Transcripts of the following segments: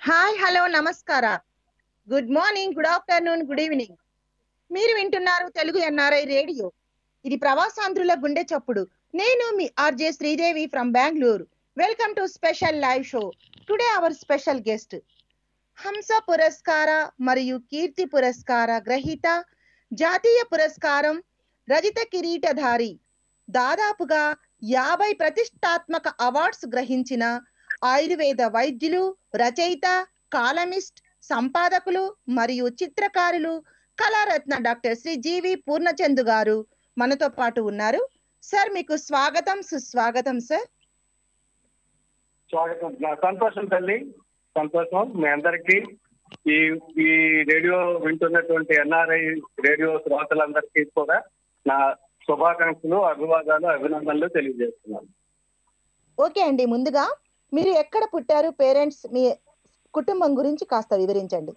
Hi hello నమస్కార good morning good afternoon good evening మీరు వింటున్నారు తెలుగు ఎన్ఆర్ఐ రేడియో ఇది ప్రవాసాంధ్రుల గుండె చప్పుడు నేను మీ RJ Sridevi from Bengaluru welcome to special live show today our special guest Hamsa Puraskara మరియు కీర్తి పురస్కార గ్రహీత జాతీయ పురస్కారం రజిత కిరీటధారి దాదాపుగా యాభై ప్రతిష్టాత్మక అవార్డ్స్ గ్రహించిన ఆయుర్వేద వైద్యులు రచయిత కాలమిస్ట్ సంపాదకులు మరియు చిత్రకారులు కళారత్న డాక్టర్ శ్రీ జీవి పూర్ణచందు గారు మనతో పాటు ఉన్నారు సార్ మీకు స్వాగతం సుస్వాగతం సార్ స్వాగతం నా సంతోషం తల్లి సంతోషం మీ అందరికీ ఈ ఈ రేడియో వింటున్నటువంటి ఎన్ఆర్ఐ రేడియో శ్రోతలందరికీ కూడా నా శుభాకాంక్షలు అభివాదాలు అభినందనలు తెలియజేస్తున్నాను ఓకే అండి ముందుగా మీరు ఎక్కడ పుట్టారు పేరెంట్స్ మీ కుటుంబం గురించి కాస్త వివరించండి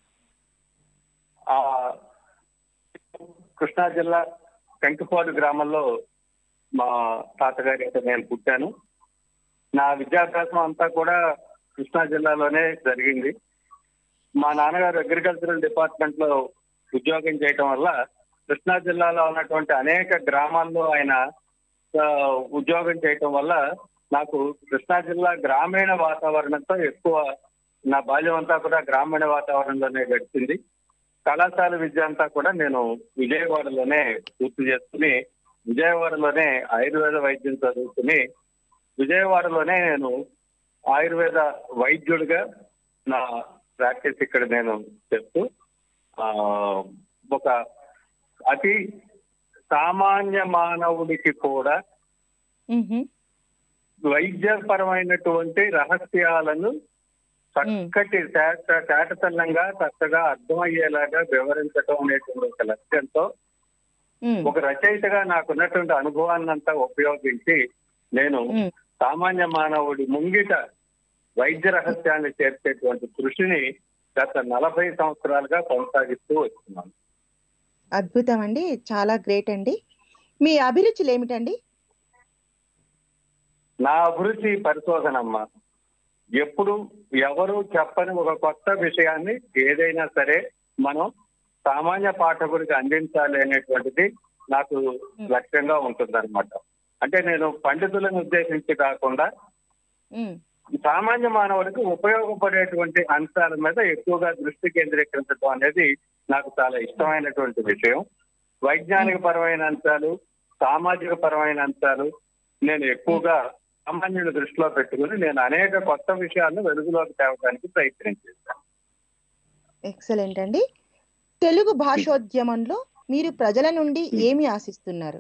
ఆ కృష్ణా జిల్లా కంకిపాడు గ్రామంలో మా తాతగారి అయితే నేను పుట్టాను నా విద్యాభ్యాసం అంతా కూడా కృష్ణా జిల్లాలోనే జరిగింది మా నాన్నగారు అగ్రికల్చరల్ డిపార్ట్మెంట్ లో ఉద్యోగం చేయటం వల్ల కృష్ణా జిల్లాలో ఉన్నటువంటి అనేక గ్రామాల్లో ఆయన ఆ, ఉద్యోగం చేయటం వల్ల నాకు కృష్ణా జిల్లా గ్రామీణ వాతావరణంతో ఎక్కువ నా బాల్యం అంతా కూడా గ్రామీణ వాతావరణంలోనే గడిచింది కళాశాల విద్య అంతా కూడా నేను విజయవాడలోనే పూర్తి చేసుకుని విజయవాడలోనే ఆయుర్వేద వైద్యం చదువుకుని విజయవాడలోనే నేను ఆయుర్వేద వైద్యుడిగా నా ప్రాక్టీస్ ఇక్కడ నేను చేస్తూ ఆ, ఒక అతి సామాన్య మానవుడికి కూడా మ్హూ. వైద్యపరమైనటువంటి రహస్యాలను చక్కటి తేట- తేటతల్లంగా చక్కగా అర్థమయ్యేలాగా వివరించడం అనేటువంటి ఒక లక్ష్యంతో మ్. ఒక రచయితగా నాకున్నటువంటి అనుభవాన్ని అంతా ఉపయోగించి నేను మ్. సామాన్య మానవుడి ముంగిట వైద్య రహస్యాన్ని చేర్చేటువంటి కృషిని గత నలభై సంవత్సరాలుగా కొనసాగిస్తూ వస్తున్నాను అద్భుతం అండి చాలా గ్రేట్ అండి మీ అభిరుచులు ఏమిటండి నా అభిరుచి పరిశోధన అమ్మా ఎప్పుడు ఎవరు చెప్పని ఒక కొత్త విషయాన్ని ఏదైనా సరే మనం సామాన్య పాఠకుడికి అందించాలి అనేటువంటిది నాకు లక్ష్యంగా ఉంటుందన్నమాట అంటే నేను పండితులను ఉద్దేశించి కాకుండా మ్. సామాన్య మానవుడికి ఉపయోగపడేటువంటి అంశాల మీద ఎక్కువగా దృష్టి కేంద్రీకరించడం అనేది నాకు చాలా ఇష్టమైనటువంటి విషయం వైజ్ఞానిక పరమైన అంశాలు సామాజిక పరమైన అంశాలు నేను ఎక్కువగా సామాన్యుల దృష్టిలో పెట్టుకుని నేను అనేక కొత్త విషయాలను వెలుగులోకి తేవడానికి ప్రయత్నం చేశాను ఎక్సలెంట్ అండి తెలుగు భాషోద్యమంలో మీరు ప్రజల నుండి ఏమి ఆశిస్తున్నారు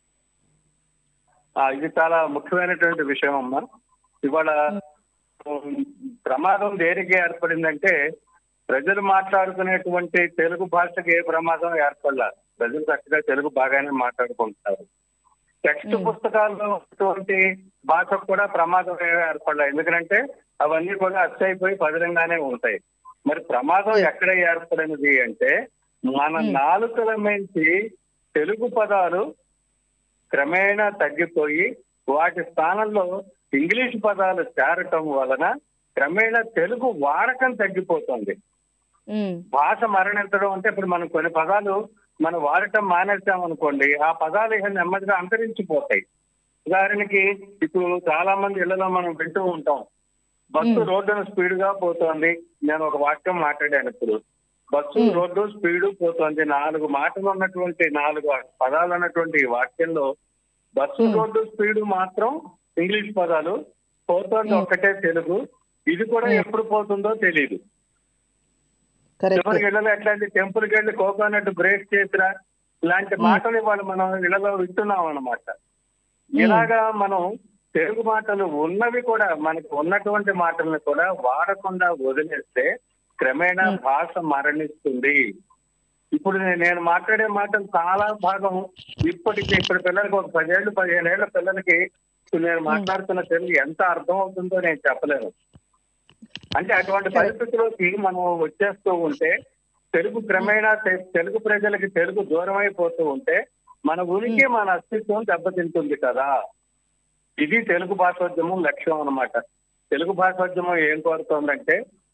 ఆ, ఇది చాలా ముఖ్యమైనటువంటి విషయం అమ్మా ఇవాళ ఉమ్, ప్రమాదం దేనికి ఏర్పడిందంటే ప్రజలు మాట్లాడుకునేటువంటి తెలుగు భాషకి ఏ ప్రమాదం ఏర్పడలా ప్రజలు చక్కగా తెలుగు బాగానే మాట్లాడుకుంటారు టెక్స్ట్ మ్మ్. పుస్తకాల్లో ఉన్నటువంటి భాషకు కూడా ప్రమాదం ఏమీ ఏర్పడలా ఎందుకంటే అవన్నీ కూడా అచ్చయిపోయి పదిలంగానే ఉంటాయి మరి ప్రమాదం Yes. ఎక్కడ ఏర్పడినది అంటే మన మ్మ్. నాలుకల మించి తెలుగు పదాలు క్రమేణా తగ్గిపోయి వాటి స్థానంలో ఇంగ్లీష్ పదాలు చేరటం వలన క్రమేణా తెలుగు వాడకం తగ్గిపోతుంది మ్. భాష మరణించడం అంటే ఇప్పుడు మనం కొన్ని పదాలు మనం వాడటం మానేస్తాం అనుకోండి ఆ పదాలు ఇక నెమ్మదిగా అంతరించిపోతాయి ఉదాహరణకి ఇప్పుడు చాలా మంది ఇళ్లలో మనం వింటూ ఉంటాం బస్సు మ్మ్. రోడ్డును స్పీడ్ గా పోతోంది నేను ఒక వాక్యం మాట్లాడాను ఇప్పుడు బస్సు మ్మ్. రోడ్డు స్పీడ్ పోతోంది నాలుగు మాటలు ఉన్నటువంటి నాలుగు పదాలు ఉన్నటువంటి ఈ వాక్యంలో బస్సు మ్మ్. రోడ్డు స్పీడ్ మాత్రం ఇంగ్లీష్ పదాలు పోతోంది మ్మ్. ఒక్కటే తెలుగు ఇది కూడా మ్మ్. ఎప్పుడు పోతుందో తెలియదు కరెక్ట్ చివరికి ఇళ్లలో ఎట్లాంటి టెంపుల్ కి వెళ్ళి కోకోనట్ బ్రేక్ చేసిరా ఇలాంటి మ్మ్. మాటలు ఇవాళ మనం ఇళ్లలో వింటున్నాం అన్నమాట ఇలాగా మనం తెలుగు మాటలు ఉన్నవి కూడా మనకి ఉన్నటువంటి మాటలను కూడా వాడకుండా వదిలేస్తే క్రమేణా మ్మ్. భాష మరణిస్తుంది ఇప్పుడు నే- నేను మాట్లాడే మాటలు చాలా భాగం ఇప్పటికి ఇప్పుడు పిల్లలకి ఒక పదేళ్ళు పదిహేను ఏళ్ల పిల్లలకి ఇప్పుడు నేను మాట్లాడుతున్న తెలుగు ఎంత అర్థం అవుతుందో నేను చెప్పలేను అంటే అటువంటి Correct. పరిస్థితిలోకి మనం వచ్చేస్తూ ఉంటే తెలుగు క్రమేణా తె- తెలుగు ప్రజలకి తెలుగు దూరం అయిపోతూ ఉంటే మన ఉనికి మన అస్తిత్వం దెబ్బతింటుంది కదా ఇది తెలుగు భాషోద్యమం లక్ష్యం అన్నమాట తెలుగు భాషోద్యమం ఏం కోరుతోందంటే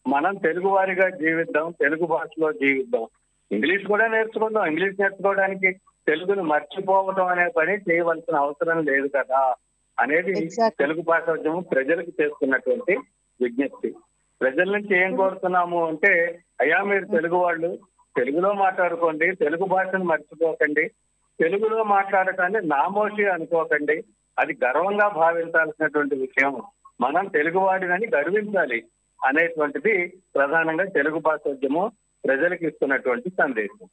మనం తెలుగు వారిగా జీవిద్దాం తెలుగు భాషలో జీవిద్దాం ఇంగ్లీష్ కూడా నేర్చుకుందాం ఇంగ్లీష్ నేర్చుకోవడానికి తెలుగును మర్చిపోవడం అనే పని చేయవలసిన అవసరం లేదు కదా అనేది Exactly. తెలుగు భాషోద్యమం ప్రజలకు చేస్తున్నటువంటి విజ్ఞప్తి ప్రజల నుంచి ఏం కోరుతున్నాము అంటే అయ్యా మీరు తెలుగు వాళ్ళు తెలుగులో మాట్లాడుకోండి తెలుగు భాషను మర్చిపోకండి తెలుగులో మాట్లాడటాన్ని నామోషి అనుకోకండి అది గర్వంగా భావించాల్సినటువంటి విషయం మనం తెలుగువాడినని గర్వించాలి అనేటువంటిది ప్రధానంగా తెలుగు భాషోద్యమం ప్రజలకు ఇస్తున్నటువంటి సందేశం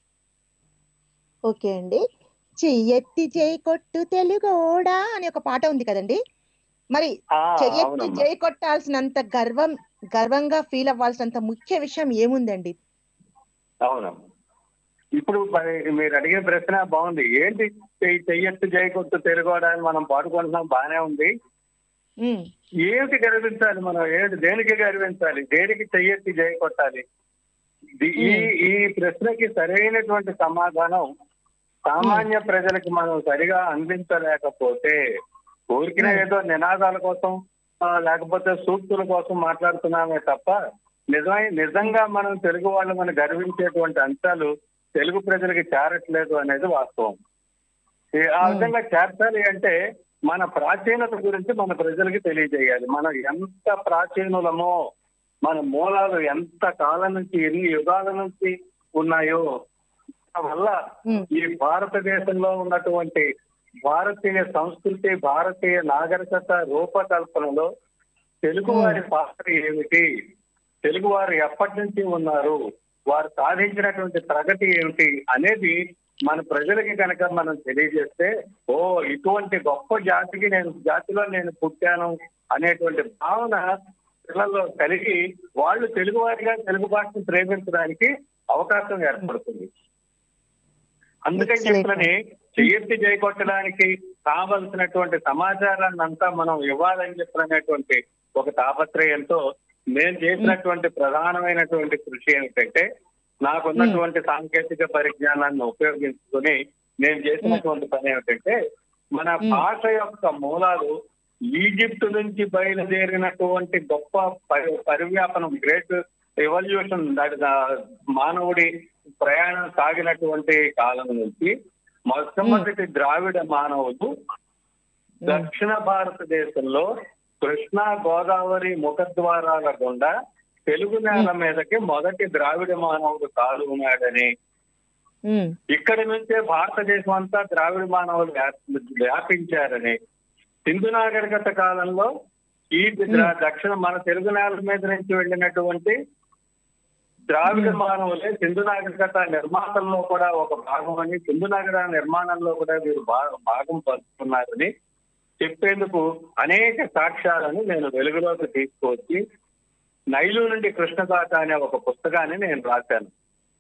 ఓకే అండి చెయ్యెత్తి చేయి కొట్టు తెలుగోడా అని ఒక పాట ఉంది కదండి మరి ఆ, చెయ్యెత్తి అవునమ్మా చేయి కొట్టాల్సినంత గర్వం గర్వంగా ఫీల్ అవ్వాల్సినంత ముఖ్య విషయం ఏముందండి అవునమ్మా ఇప్పుడు మరి మీరు అడిగిన ప్రశ్న బాగుంది ఏంటి చెయ్యి- చెయ్యెత్తు చేయకొట్టు తెలుగోడానికి మనం పాడుకుంటున్నాం బానే ఉంది ఉమ్, ఏమిటి గర్వించాలి మనం ఏంటి దేనికి గర్వించాలి దేనికి చెయ్యెత్తి జయ కొట్టాలి ది- ఈ ఈ ప్రశ్నకి సరైనటువంటి సమాధానం సామాన్య ప్రజలకు మనం సరిగా అందించలేకపోతే ఊరికిన Hmm. ఏదో నినాదాల కోసం ఆ, లేకపోతే సూక్తుల కోసం మాట్లాడుతున్నామే తప్ప నిజమై నిజంగా మనం తెలుగు వాళ్ళు మనం గర్వించేటువంటి అంశాలు తెలుగు ప్రజలకి చేరట్లేదు అనేది వాస్తవం ఈ- ఆ Hmm. విధంగా చేర్చాలి అంటే మన ప్రాచీనత గురించి మన ప్రజలకి తెలియజేయాలి మనం ఎంత ప్రాచీనులమో మన మూలాలు ఎంత కాలం నుంచి ఎన్ని యుగాల నుంచి ఉన్నాయో వల్ల ఉమ్, ఈ భారతదేశంలో ఉన్నటువంటి భారతీయ సంస్కృతి భారతీయ నాగరికత రూపకల్పనలో తెలుగు వారి పాత్ర ఏమిటి తెలుగు వారు ఎప్పటి నుంచి ఉన్నారు వారు సాధించినటువంటి ప్రగతి ఏమిటి అనేది మన ప్రజలకి కనుక మనం తెలియజేస్తే ఓ ఇటువంటి గొప్ప జాతికి నేను జాతిలో నేను పుట్టాను అనేటువంటి భావన పిల్లల్లో కలిగి వాళ్ళు తెలుగు వారిగా తెలుగు భాషను ప్రేమించడానికి అవకాశం ఏర్పడుతుంది అందుకని Excellent. చెప్పని చెయ్యెత్తి చేయకొట్టడానికి కావలసినటువంటి సమాచారాన్ని అంతా మనం ఇవ్వాలని చెప్పినటువంటి ఒక తాపత్రయంతో నేను చేసినటువంటి ప్రధానమైనటువంటి కృషి ఏమిటంటే నాకున్నటువంటి సాంకేతిక పరిజ్ఞానాన్ని ఉపయోగించుకొని నేను చేసినటువంటి పని ఏమిటంటే మన Hmm. భాష యొక్క మూలాలు ఈజిప్ట్ నుంచి బయలుదేరినటువంటి గొప్ప పరి- పరివ్యాపనం గ్రేట్ ఎవల్యూషన్ మానవుడి ప్రయాణం సాగినటువంటి కాలం నుంచి మొట్టమొదటి ద్రావిడ మానవులు దక్షిణ భారతదేశంలో కృష్ణా గోదావరి ముఖద్వారాల గుండా తెలుగు నేల మీదకి మొదటి ద్రావిడ మానవుడు కాలున్నాడని ఉమ్, ఇక్కడి నుంచే భారతదేశం అంతా ద్రావిడ మానవులు వ్యాప- వ్యాపించారని సింధు నాగరికత కాలంలో ఈ ద్రా- దక్షిణ మన తెలుగు నేల మీద నుంచి వెళ్ళినటువంటి ద్రావిడ Hmm. మానవులే సింధు నాగరికత నిర్మాణంలో కూడా ఒక భాగం అని సింధు నగర నిర్మాణంలో కూడా వీరు భా- భాగం పంచుకున్నారని చెప్పేందుకు అనేక సాక్ష్యాలను నేను వెలుగులోకి తీసుకువచ్చి నైలు నుండి కృష్ణ దాకా అనే ఒక పుస్తకాన్ని నేను రాశాను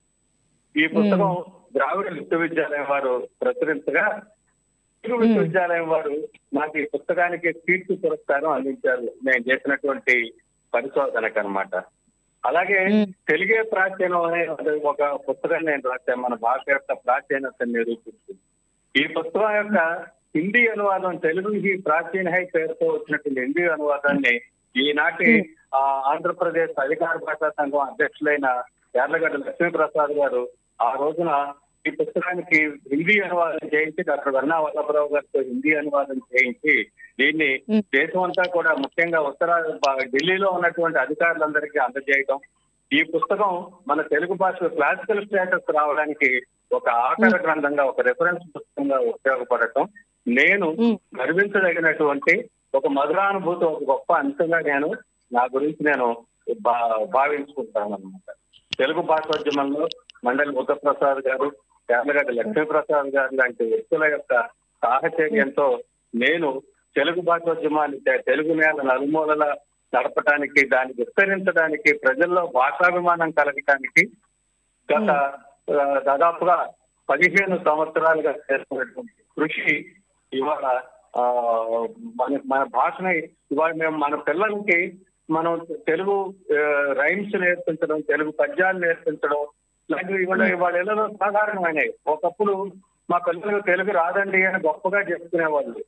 ఈ పుస్తకం ద్రావిడ విశ్వవిద్యాలయం వారు ప్రచురించగా తెలుగు విశ్వవిద్యాలయం వారు నాకు ఈ పుస్తకానికి కీర్తి పురస్కారం అందించారు నేను చేసినటువంటి పరిశోధనకు అన్నమాట అలాగే Hmm. తెలుగే ప్రాచీనం అనే ఒక పుస్తకాన్ని నేను రాశాను మన భాష యొక్క ప్రాచీనతను నిరూపిస్తుంది ఈ పుస్తకం యొక్క హిందీ అనువాదం తెలుగుకి ప్రాచీన హై పేరుతో వచ్చినటువంటి హిందీ అనువాదాన్ని ఈనాటి Hmm. ఆ, ఆంధ్రప్రదేశ్ అధికార భాషా సంఘం అధ్యక్షులైన యార్లగడ్డ లక్ష్మీప్రసాద్ గారు ఆ రోజున ఈ పుస్తకానికి హిందీ అనువాదం చేయించి డాక్టర్ వర్ణా వల్లభరావు గారితో హిందీ అనువాదం చేయించి దీన్ని Hmm. దేశం అంతా కూడా ముఖ్యంగా ఉత్తర బా- ఢిల్లీలో ఉన్నటువంటి అధికారులందరికీ అందజేయడం ఈ పుస్తకం మన తెలుగు భాషలో క్లాసికల్ స్టేటస్ రావడానికి ఒక ఆకార గ్రంథంగా ఒక రెఫరెన్స్ పుస్తకంగా ఉపయోగపడటం నేను ఉమ్, గర్వించదగినటువంటి ఒక మధురానుభూతి ఒక గొప్ప అంశంగా నేను నా గురించి నేను భా- భావించుకుంటాను అనమాట తెలుగు భాషోద్యమంలో మండలి బుద్ధప్రసాద్ గారు యార్లగడ్డ లక్ష్మీప్రసాద్ గారు లాంటి వ్యక్తుల యొక్క సాహచర్యంతో నేను తెలుగు భాషోద్యమాన్ని తె- తెలుగు నేల నలుమూలల నడపడానికి దాన్ని విస్తరించడానికి ప్రజల్లో భాషాభిమానం కలగటానికి గత ఆ, దాదాపుగా పదిహేను సంవత్సరాలుగా చేస్తున్నటువంటి కృషి ఇవాళ ఆ, మన మన భాషని ఇవాళ మేము మన పిల్లలకి మనం తెలుగు రైమ్స్ నేర్పించడం తెలుగు పద్యాలు నేర్పించడం లాంటివి ఇవాళ ఇవాళ ఏదో సాధారణమైనవి ఒకప్పుడు మా పిల్లలకు తెలుగు రాదండి అని గొప్పగా చెప్పుకునేవాళ్ళు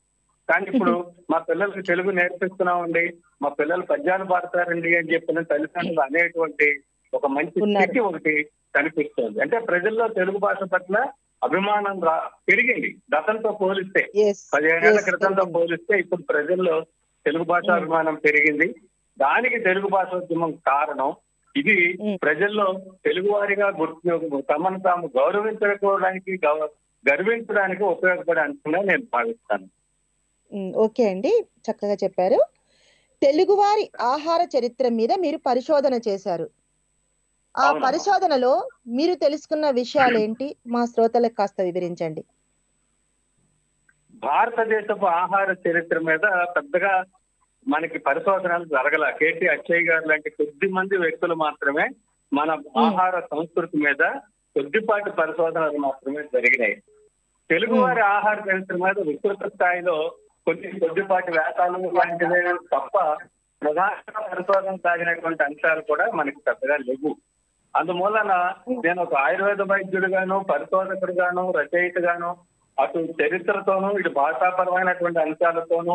కానీ ఇప్పుడు మా పిల్లలకి తెలుగు నేర్పిస్తున్నామండి మా పిల్లలు పద్యాలు పాడతారండి అని చెప్పిన తల్లిదండ్రులు అనేటువంటి ఒక మంచి ఉన్నారు. స్థితి ఒకటి కనిపిస్తుంది అంటే ప్రజల్లో తెలుగు భాష పట్ల అభిమానం రా పెరిగింది గతంతో పోలిస్తే ఎస్ పదిహేనేళ్ల Yes, క్రితంతో పెరిగింది. పోలిస్తే ఇప్పుడు ప్రజల్లో తెలుగు భాష Mm. అభిమానం పెరిగింది దానికి తెలుగు భాషోద్యమం కారణం ఇది Mm. ప్రజల్లో తెలుగువారిగా గుర్తు తమను తాము గౌరవించుకోవడానికి గౌ- గర్వించడానికి ఉపయోగపడే అంశంగా నేను భావిస్తాను ఉమ్, ఓకే అండి చక్కగా చెప్పారు తెలుగువారి ఆహార చరిత్ర మీద మీరు పరిశోధన చేశారు ఆ అవునమ్మా. పరిశోధనలో మీరు తెలుసుకున్న విషయాలు ఏంటి మా శ్రోతలకు కాస్త వివరించండి భారతదేశపు ఆహార చరిత్ర మీద పెద్దగా మనకి పరిశోధనలు జరగల కేటీ అక్షయ్ గారు లాంటి కొద్ది మంది వ్యక్తులు మాత్రమే మన ఆహార సంస్కృతి మీద కొద్దిపాటి పరిశోధనలు మాత్రమే జరిగినాయి తెలుగువారి ఆహార చరిత్ర మీద విస్తృత స్థాయిలో కొన్ని కొద్దిపాటి వేతాలు లాంటివే తప్ప ప్రధాన పరిశోధన సాగినటువంటి అంశాలు కూడా మనకి పెద్దగా లేవు అందుమూలన నేను ఒక ఆయుర్వేద వైద్యుడిగాను పరిశోధకుడిగాను రచయితగాను అటు చరిత్రతోనూ ఇటు భాషాపరమైనటువంటి అంశాలతోనూ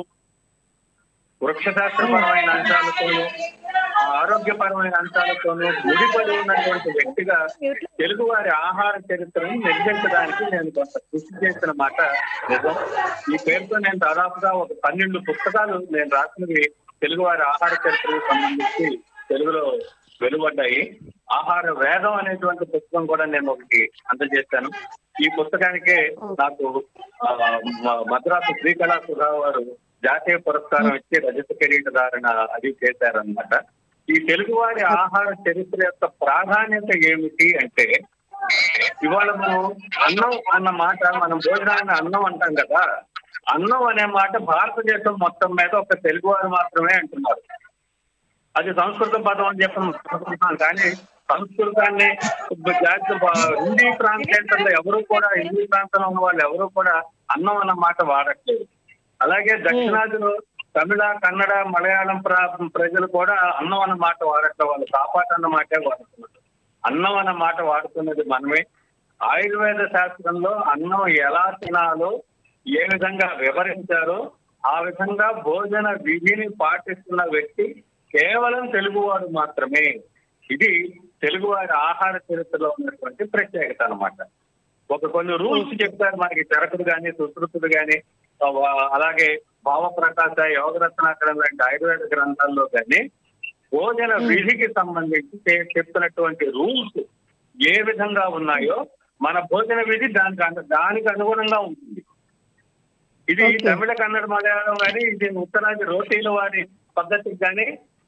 వృక్షశాస్త్రపరమైన అంశాలతోనూ ఆరోగ్యపరమైన అంశాలతోనూ ముడిపడి ఉన్నటువంటి వ్యక్తిగా తెలుగు వారి ఆహార చరిత్రను నిర్మించడానికి నేను కొంత కృషి చేసిన మాట నిజం ఈ పేరుతో నేను దాదాపుగా ఒక పన్నెండు పుస్తకాలు నేను రాసినవి తెలుగు వారి ఆహార చరిత్రకు సంబంధించి తెలుగులో వెలువడ్డాయి ఆహార వేదం అనేటువంటి పుస్తకం కూడా నేను ఒకటి అందజేశాను ఈ పుస్తకానికే నాకు ఆ, మ- మద్రాసు శ్రీకళా సుధా వారు జాతీయ పురస్కారం ఇచ్చి రజత కిరీటధారణ అది చేశారనమాట ఈ తెలుగువారి ఆహార చరిత్ర యొక్క ప్రాధాన్యత ఏమిటి అంటే ఇవాళ మనం అన్నం అన్న మాట మనం భోజనాన్ని అన్నం అంటాం కదా అన్నం అనే మాట భారతదేశం మొత్తం మీద ఒక తెలుగువారు మాత్రమే అంటున్నారు అది సంస్కృత పదం అని చెప్పి మనం అనుకుంటున్నాం కానీ సంస్కృతాన్ని జాతి హిందీ ప్రాంతాల్లో ఎవరు కూడా హిందీ ప్రాంతంలో ఉన్న వాళ్ళు ఎవరు కూడా అన్నం అన్న మాట వాడట్లేదు అలాగే దక్షిణాదిలో తమిళ కన్నడ మలయాళం ప్ర- ప్రజలు కూడా అన్నం అన్న మాట వాడట్లేదు వాళ్ళు కాపాట అన్న మాటే వాడుతున్నారు అన్నం అన్న మాట వాడుతున్నది మనమే ఆయుర్వేద శాస్త్రంలో అన్నం ఎలా తినాలో ఏ విధంగా వివరించారో ఆ విధంగా భోజన విధిని పాటిస్తున్న వ్యక్తి కేవలం తెలుగువాడు మాత్రమే ఇది తెలుగువారి ఆహార చరిత్రలో ఉన్నటువంటి ప్రత్యేకత అన్నమాట ఒక కొన్ని రూల్స్ చెప్తారు మనకి చరకుడు గాని సుశ్రుతుడు గాని ఆ, అలాగే భావప్రకాశ యోగరత్నాకరం లాంటి ఆయుర్వేద గ్రంథాల్లో కానీ భోజన విధికి సంబంధించి చే- చెప్తున్నటువంటి రూల్స్ ఏ విధంగా ఉన్నాయో మన భోజన విధి దానికి అను- దానికి అనుగుణంగా ఉంటుంది ఇది Okay. తమిళ కన్నడ మలయాళం కానీ ఇది ఉత్తరాది రోటీల వారి పద్ధతికి కానీ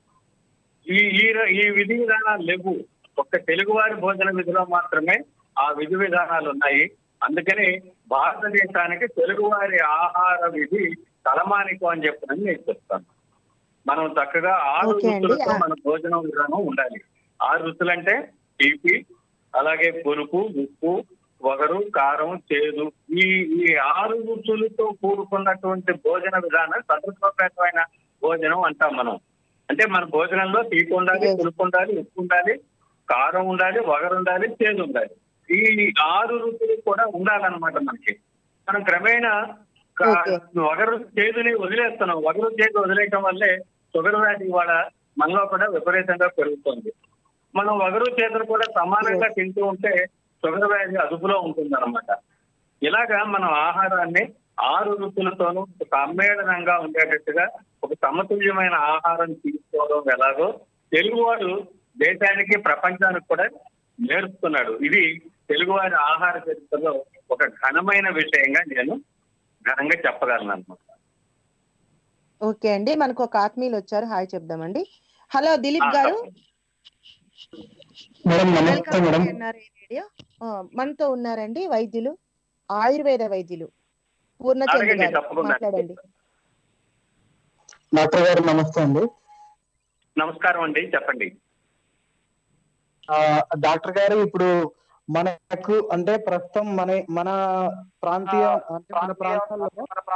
ఈ ఈ ర- ఈ విధి విధానాలు లేవు ఒక్క తెలుగువారి భోజన విధిలో మాత్రమే ఆ విధి విధానాలు ఉన్నాయి అందుకని భారతదేశానికి తెలుగువారి ఆహార విధి తలమానికం అని చెప్పినని నేను చెప్తాను మనం చక్కగా ఆరు Okay అండి. రుచులతో ఆ- మన భోజనం విధానం ఉండాలి ఆరు రుచులు అంటే తీపి అలాగే పులుపు ఉప్పు వగరు కారం చేదు ఈ ఈ ఆరు రుచులతో కూడుకున్నటువంటి భోజన విధానం సదృశోపేతమైన భోజనం అంటాం మనం అంటే మన భోజనంలో తీపి ఉండాలి Yes. పులుపు ఉండాలి ఉప్పు ఉండాలి కారం ఉండాలి వగరు ఉండాలి చేదు ఉండాలి ఈ ఆరు రుచులు కూడా ఉండాలన్నమాట మనకి మనం క్రమేణా కా- Okay. వగరు చేదుని వదిలేస్తున్నాం వగరు చేదు వదిలేయటం వల్లే షుగర్ వ్యాధి వాళ్ళ మనలో కూడా విపరీతంగా పెరుగుతుంది మనం వగరు చేతులు కూడా సమానంగా తింటూ ఉంటే షుగర్ వ్యాధి అదుపులో ఉంటుంది అనమాట ఇలాగా మనం ఆహారాన్ని ఆరు రుచులతోనూ సమ్మేళనంగా ఉండేటట్టుగా ఒక సమతుల్యమైన ఆహారం తీసుకోవడం ఎలాగో తెలుగువాడు దేశానికి ప్రపంచానికి కూడా నేర్పుతున్నాడు ఇది తెలుగువారి ఆహార చరిత్రలో ఒక ఘనమైన విషయంగా నేను ఘనంగా చెప్పగలను అనమాట ఓకే అండి మనకు ఒక ఆత్మీయులు వచ్చారు హాయ్ చెప్దామండి హలో దిలీప్ గారు మేడం నమస్తే వెల్కమ్ మేడం ఎన్ఆర్ఐ రేడియో ఆ, మనతో ఉన్నారండి వైద్యులు ఆయుర్వేద వైద్యులు పూర్ణచంద్ర అడగండి, గారు తప్పకుండా. మాట్లాడండి డాక్టర్ గారు నమస్తే అండి నమస్కారం అండి చెప్పండి ఆ, డాక్టర్ గారు ఇప్పుడు మనకు అంటే ప్రస్తుతం మన మన ప్రాంతీయ అంటే మన ప్రాంతాల్లో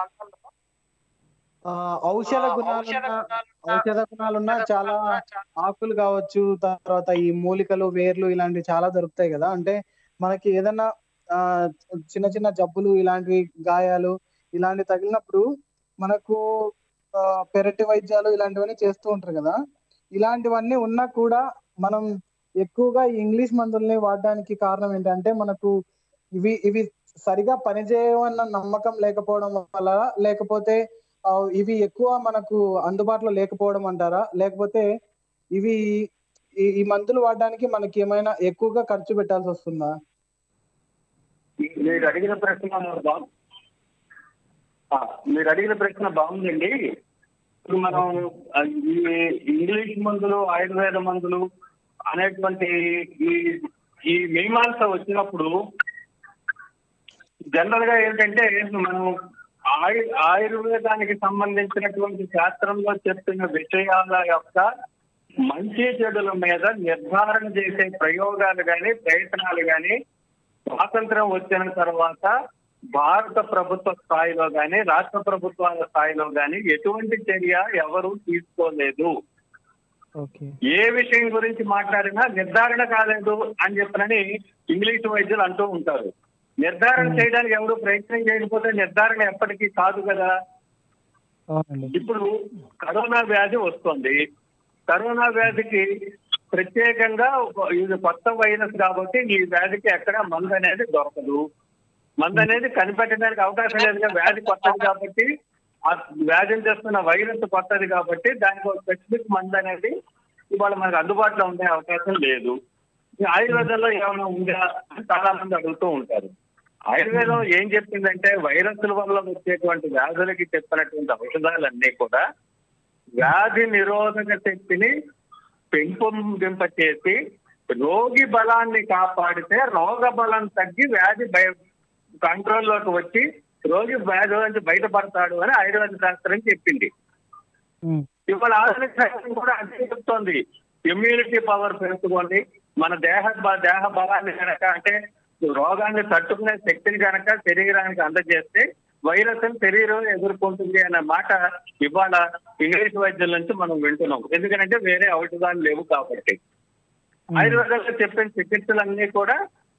ఆ, ఔషధ గుణాలున్న ఔషధ గుణాలున్న చాలా ఆకులు కావచ్చు తర్వాత ఈ మూలికలు వేర్లు ఇలాంటివి చాలా దొరుకుతాయి కదా అంటే మనకి ఏదైనా ఆ, చిన్న చిన్న జబ్బులు ఇలాంటివి గాయాలు ఇలాంటివి తగిలినప్పుడు మనకు ఆ, పెరటి వైద్యాలు ఇలాంటివన్నీ చేస్తూ ఉంటారు కదా ఇలాంటివన్నీ ఉన్నా కూడా మనం ఎక్కువగా ఈ ఇంగ్లీష్ మందుల్ని వాడడానికి కారణం ఏంటంటే మనకు ఇవి ఇవి సరిగా పనిచేయవన్న నమ్మకం లేకపోవడం వల్ల లేకపోతే ఆ, ఇవి ఎక్కువ మనకు అందుబాటులో లేకపోవడం అంటారా లేకపోతే ఇవి ఈ ఈ మందులు వాడడానికి మనకి ఏమైనా ఎక్కువగా ఖర్చు పెట్టాల్సి వస్తుందా మీరు అడిగిన ప్రశ్న బా- ఆ, మీరు అడిగిన ప్రశ్న బాగుందండి ఇప్పుడు మనం ఆ, ఈ ఇంగ్లీష్ మందులు ఆయుర్వేద మందులు అనేటువంటి ఈ ఈ మీమాంస వచ్చినప్పుడు జనరల్ గా ఏంటంటే మనం ఆయు ఆయుర్వేదానికి సంబంధించినటువంటి శాస్త్రంలో చెప్తున్న విషయాల యొక్క మంచి చెడుల మీద నిర్ధారణ చేసే ప్రయోగాలు కానీ ప్రయత్నాలు కానీ స్వాతంత్రం వచ్చిన తర్వాత భారత ప్రభుత్వ స్థాయిలో గాని రాష్ట్ర ప్రభుత్వాల స్థాయిలో గాని ఎటువంటి చర్య ఎవరు తీసుకోలేదు ఓకే ఏ విషయం గురించి మాట్లాడినా నిర్ధారణ కాలేదు అని చెప్పనని ఇంగ్లీష్ వైద్యులు అంటూ ఉంటారు నిర్ధారణ Hmm. చేయడానికి ఎవరు ప్రయత్నం చేయకపోతే నిర్ధారణ ఎప్పటికీ కాదు కదా అవునండి ఇప్పుడు కరోనా వ్యాధి వస్తుంది కరోనా వ్యాధికి ప్రత్యేకంగా ఒక- ఇది కొత్త వైరస్ కాబట్టి ఈ వ్యాధికి ఎక్కడ మందు అనేది దొరకదు మందు అనేది కనిపెట్టడానికి అవకాశం లేదు వ్యాధి కొత్తది కాబట్టి ఆ వ్యాధిని చేస్తున్న వైరస్ కొత్తది కాబట్టి దానికి ఒక స్పెసిఫిక్ మందు అనేది ఇవాళ మనకు అందుబాటులో ఉండే అవకాశం లేదు ఈ ఆయుర్వేదంలో ఏమైనా ఉందా అని చాలా మంది అడుగుతూ ఉంటారు ఆయుర్వేదం ఏం చెప్పిందంటే వైరస్ల వల్ల వచ్చేటువంటి వ్యాధులకి చెప్పినటువంటి ఔషధాలన్నీ కూడా వ్యాధి నిరోధక శక్తిని పెంపొందింప చేసి రోగి బలాన్ని కాపాడితే రోగ బలం తగ్గి వ్యాధి భయ కంట్రోల్లోకి వచ్చి రోగి వ్యాధి నుంచి బయటపడతాడు అని ఆయుర్వేద శాస్త్రం చెప్పింది ఉమ్, ఇవాళ ఆధునిక శాస్త్రం కూడా అదే చెప్తోంది ఇమ్యూనిటీ పవర్ పెంచుకోండి మన దేహ బ- దేహ బలాన్ని కనుక అంటే రోగాన్ని తట్టుకునే శక్తిని కనుక శరీరానికి అందజేస్తే వైరస్ శరీరం ఎదుర్కొంటుంది అనే మాట ఇవాళ ఇంగ్లీష్ వైద్యుల నుంచి మనం వింటున్నాం ఎందుకంటే వేరే ఔషధాలు లేవు కాబట్టి ఉమ్, ఆయుర్వేదంలో చెప్పిన చికిత్సలన్నీ కూడా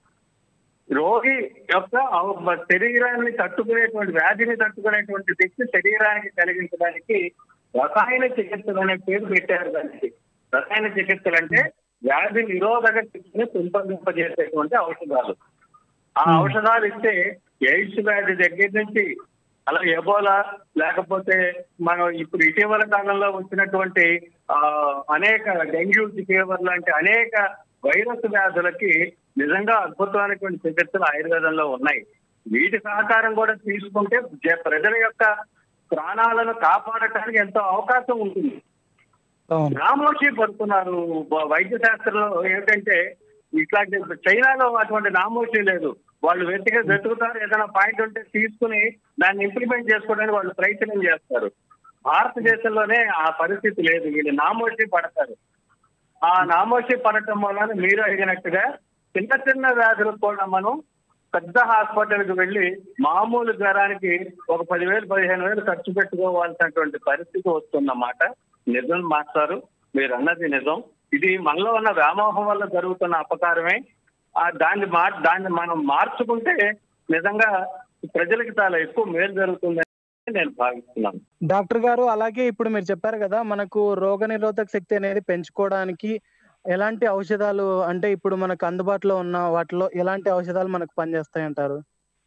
రోగి యొక్క అవ- శరీరాన్ని తట్టుకునేటువంటి వ్యాధిని తట్టుకునేటువంటి శక్తి శరీరానికి కలిగించడానికి రసాయన చికిత్సలు అనే పేరు పెట్టారు దానికి రసాయన చికిత్సలు అంటే వ్యాధి నిరోధక శక్తిని పెంపొందింపజేసేటువంటి ఔషధాలు ఆ Hmm. ఔషధాలు ఇస్తే ఎయిడ్స్ వ్యాధి దగ్గర నుంచి అలా ఎబోలా లేకపోతే మనం ఇప్పుడు ఇటీవల కాలంలో వచ్చినటువంటి ఆ అనేక డెంగ్యూ ఫీవర్ లాంటి అనేక వైరస్ వ్యాధులకి నిజంగా అద్భుతమైనటువంటి చికిత్సలు ఆయుర్వేదంలో ఉన్నాయి వీటి సహకారం కూడా తీసుకుంటే జ- ప్రజల యొక్క ప్రాణాలను కాపాడటానికి ఎంతో అవకాశం ఉంటుంది అవును నామోషి పడుతున్నారు బ- వైద్య శాస్త్రంలో ఏంటంటే ఇట్లాంటి చైనాలో అటువంటి నామోషి లేదు వాళ్ళు వెతికి వెతుకుతారు ఏదైనా పాయింట్ ఉంటే తీసుకుని దాన్ని ఇంప్లిమెంట్ చేసుకోవడానికి వాళ్ళు ప్రయత్నం చేస్తారు భారతదేశంలోనే ఆ పరిస్థితి లేదు వీళ్ళు నామోషి పడతారు ఆ నామోషి పడటం వలన మీరు అడిగినట్టుగా చిన్న చిన్న వ్యాధులకు కూడా మనం పెద్ద హాస్పిటల్కి వెళ్ళి మామూలు జ్వరానికి ఒక పదివేలు పదిహేను వేలు ఖర్చు పెట్టుకోవాల్సినటువంటి పరిస్థితి వస్తుందన్నమాట నిజం మాస్టారు మీరు అన్నది నిజం ఇది మనలో ఉన్న వ్యామోహం వల్ల జరుగుతున్న అపకారమే ఆ దాన్ని మా దాన్ని మనం మార్చుకుంటే నిజంగా ప్రజలకి చాలా ఎక్కువ మేలు జరుగుతుందని నేను భావిస్తున్నాను డాక్టర్ గారు అలాగే ఇప్పుడు మీరు చెప్పారు కదా మనకు రోగ నిరోధక శక్తి అనేది పెంచుకోవడానికి ఎలాంటి ఔషధాలు అంటే ఇప్పుడు మనకు అందుబాటులో ఉన్న వాటిలో ఎలాంటి ఔషధాలు మనకు పనిచేస్తాయి అంటారు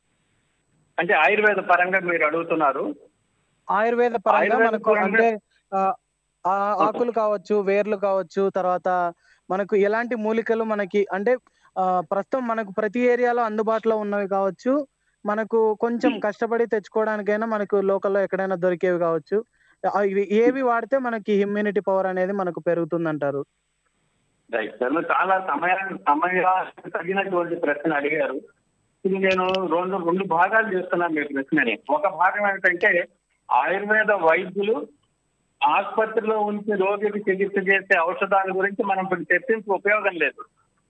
అంటే ఆయుర్వేద పరంగా మీరు అడుగుతున్నారు ఆయుర్వేద పరంగా ఆయుర్వేద మనకు పరంగా- అంటే ఆ, ఆ ఆకులు కావచ్చు వేర్లు కావచ్చు తర్వాత మనకు ఎలాంటి మూలికలు మనకి అంటే ఆ, ప్రస్తుతం మనకు ప్రతి ఏరియాలో అందుబాటులో ఉన్నవి కావచ్చు మనకు కొంచెం కష్టపడి తెచ్చుకోవడానికైనా మనకు లోకల్లో ఎక్కడైనా దొరికేవి కావచ్చు ఆ, ఇవి ఏవి వాడితే మనకి ఇమ్యూనిటీ పవర్ అనేది మనకు పెరుగుతుంది అంటారు రైట్ సార్ మీరు చాలా సమయాన్ని సమయానికి తగినటువంటి ప్రశ్న అడిగారు ఇది నేను రెండు రెండు భాగాలు చేస్తున్నాను మీ ప్రశ్నని ఒక భాగం ఏంటంటే ఆయుర్వేద వైద్యులు ఆసుపత్రిలో ఉంచి రోగికి చికిత్స చేసే ఔషధాల గురించి మనం ఇప్పుడు చర్చించి ఉపయోగం లేదు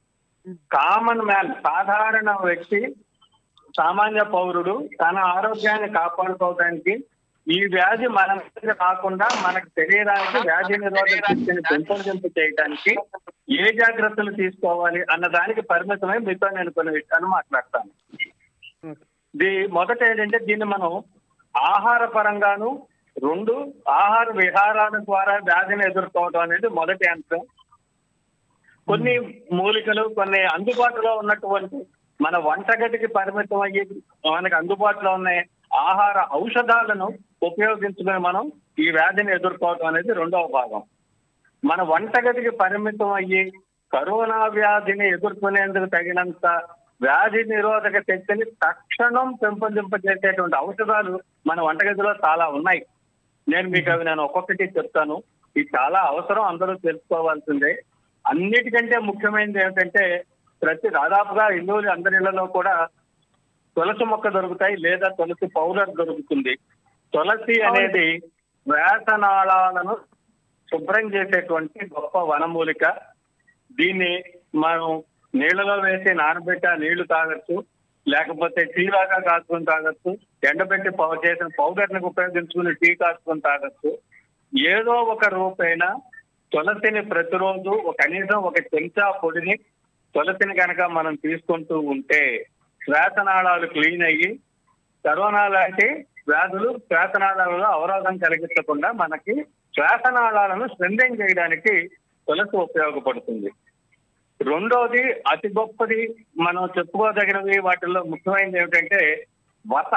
కామన్ మ్యాన్ సాధారణ వ్యక్తి సామాన్య పౌరుడు తన ఆరోగ్యాన్ని కాపాడుకోవడానికి ఈ వ్యాధి మన మీద రాకుండా మన శరీరానికి వ్యాధి నిరోధక శక్తిని పెంపొందింపు చేయడానికి ఏ జాగ్రత్తలు తీసుకోవాలి అన్న దానికి పరిమితమై మీతో నేను కొన్ని విషయాలు మాట్లాడతాను ఇది మొదట ఏంటంటే దీన్ని మనం ఆహార పరంగాను రెండు ఆహార విహారాల ద్వారా వ్యాధిని ఎదుర్కోవడం అనేది మొదటి అంశం కొన్ని మూలికలు కొన్ని అందుబాటులో ఉన్నటువంటి మన వంటగదికి పరిమితం అయ్యి మనకి అందుబాటులో ఉన్న ఆహార ఔషధాలను ఉపయోగించుకుని మనం ఈ వ్యాధిని ఎదుర్కోవడం అనేది రెండవ భాగం మన వంటగదికి పరిమితం అయ్యి కరోనా వ్యాధిని ఎదుర్కొనేందుకు తగినంత వ్యాధి నిరోధక శక్తిని తక్షణం పెంపొందింపజేసేటువంటి ఔషధాలు మన వంటగదిలో చాలా ఉన్నాయి నేను మీకు అవి నేను ఒక్కొక్కటి చెప్తాను ఇది చాలా అవసరం అందరూ తెలుసుకోవాల్సిందే అన్నిటికంటే ముఖ్యమైనది ఏమిటంటే ప్రతి దాదాపుగా హిందువులు అందరి ఇళ్లలో కూడా తులసి మొక్క దొరుకుతాయి లేదా తులసి పౌడర్ దొరుకుతుంది తులసి అనేది శ్వాసనాళాలను శుభ్రం చేసేటువంటి గొప్ప వనమూలిక దీన్ని మనం నీళ్ళలో వేసి నానబెట్టి ఆ నీళ్లు తాగొచ్చు లేకపోతే టీ లాగా కాచుకొని తాగొచ్చు ఎండబెట్టి పౌ- చేసిన పౌడర్ ని ఉపయోగించుకుని టీ కాచుకొని తాగొచ్చు ఏదో ఒక రూపైన తులసిని ప్రతిరోజు ఒక కనీసం ఒక చెంచా పొడిని తులసిని కనుక మనం తీసుకుంటూ ఉంటే శ్వాసనాళాలు క్లీన్ అయ్యి కరోనా లాంటి వ్యాధులు శ్వాసనాళాలలో అవరోధం కలిగించకుండా మనకి శ్వాసనాళాలను స్ట్రెంథెన్ చేయడానికి తులసి ఉపయోగపడుతుంది రెండోది అతి గొప్పది మనం చెప్పుకోదగినవి వాటిల్లో ముఖ్యమైనది ఏమిటంటే వస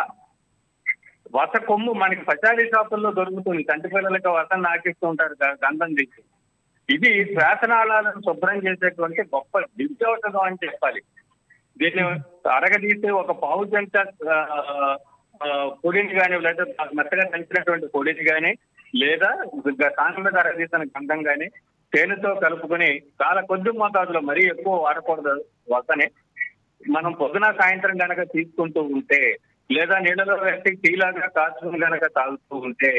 వస కొమ్ము మనకి పచారీ షాపుల్లో దొరుకుతుంది కంటి పిల్లలకి వస నాకిస్తూ ఉంటారు గ- గంధం తీసి ఇది శ్వాసనాళాలను శుభ్రం చేసేటువంటి గొప్ప దివ్యౌషధం అని చెప్పాలి దీన్ని అరగదీసి ఒక పావు చెంచా ఆ, ఆ, పొడిని కానీ లేదా మెత్తగా దంచినటువంటి పొడిని కానీ లేదా కాండం మీద అరగదీసిన గంధం కానీ తేనెతో కలుపుకొని చాలా కొద్ది మోతాదులో మరీ ఎక్కువ వాడకూడదు వసని మనం పొద్దున సాయంత్రం గనక తీసుకుంటూ ఉంటే లేదా నీళ్ళలో వేసి టీలాగా కాచుకుని గనక తాగుతూ ఉంటే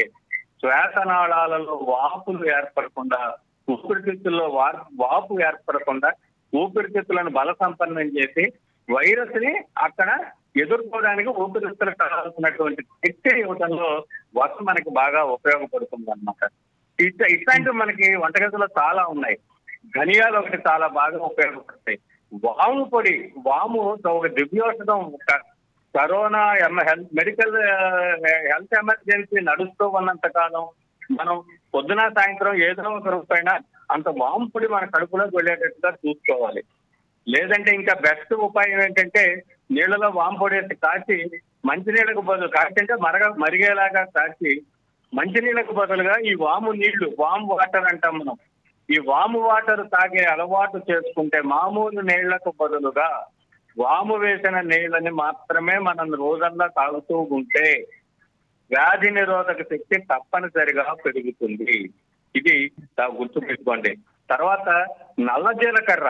శ్వాసనాళాలలో వాపులు ఏర్పడకుండా ఊపిరితిత్తుల్లో వా- వాపు ఏర్పడకుండా ఊపిరితిత్తులను బల సంపన్నం చేసి వైరస్ ని అక్కడ ఎదుర్కోవడానికి ఊపిరితిత్తులకు కావాల్సినటువంటి శక్తి ఇవ్వడంలో వస మనకి బాగా ఉపయోగపడుతుంది అనమాట ఇట్లా ఇట్లాంటివి మనకి వంటగదిలో చాలా ఉన్నాయి ధనియాలు ఒకటి చాలా బాగా ఉపయోగపడతాయి వాము పొడి వాము ఒక దివ్యౌషధం ఒక కరోనా ఎమ- హెల్త్ మెడికల్ ఆ, హెల్త్ ఎమర్జెన్సీ నడుస్తూ ఉన్నంత కాలం మనం పొద్దున సాయంత్రం ఏదో ఒక రూపాయన అంత వాము పొడి మన కడుపులోకి వెళ్ళేటట్టుగా చూసుకోవాలి లేదంటే ఇంకా బెస్ట్ ఉపాయం ఏంటంటే నీళ్ళలో వాము పొడి వేసి కాచి మంచినీళ్ళకు బదులు కాచి అంటే మరగ మరిగేలాగా కాచి మంచినీళ్ళకు బదులుగా ఈ వాము నీళ్లు వాము వాటర్ అంటాం మనం ఈ వాము వాటర్ తాగే అలవాటు చేసుకుంటే మామూలు నీళ్లకు బదులుగా వాము వేసిన నీళ్ళని మాత్రమే మనం రోజల్లా తాగుతూ ఉంటే వ్యాధి నిరోధక శక్తి తప్పనిసరిగా పెరుగుతుంది ఇది తా- గుర్తుపెట్టుకోండి తర్వాత నల్ల జీలకర్ర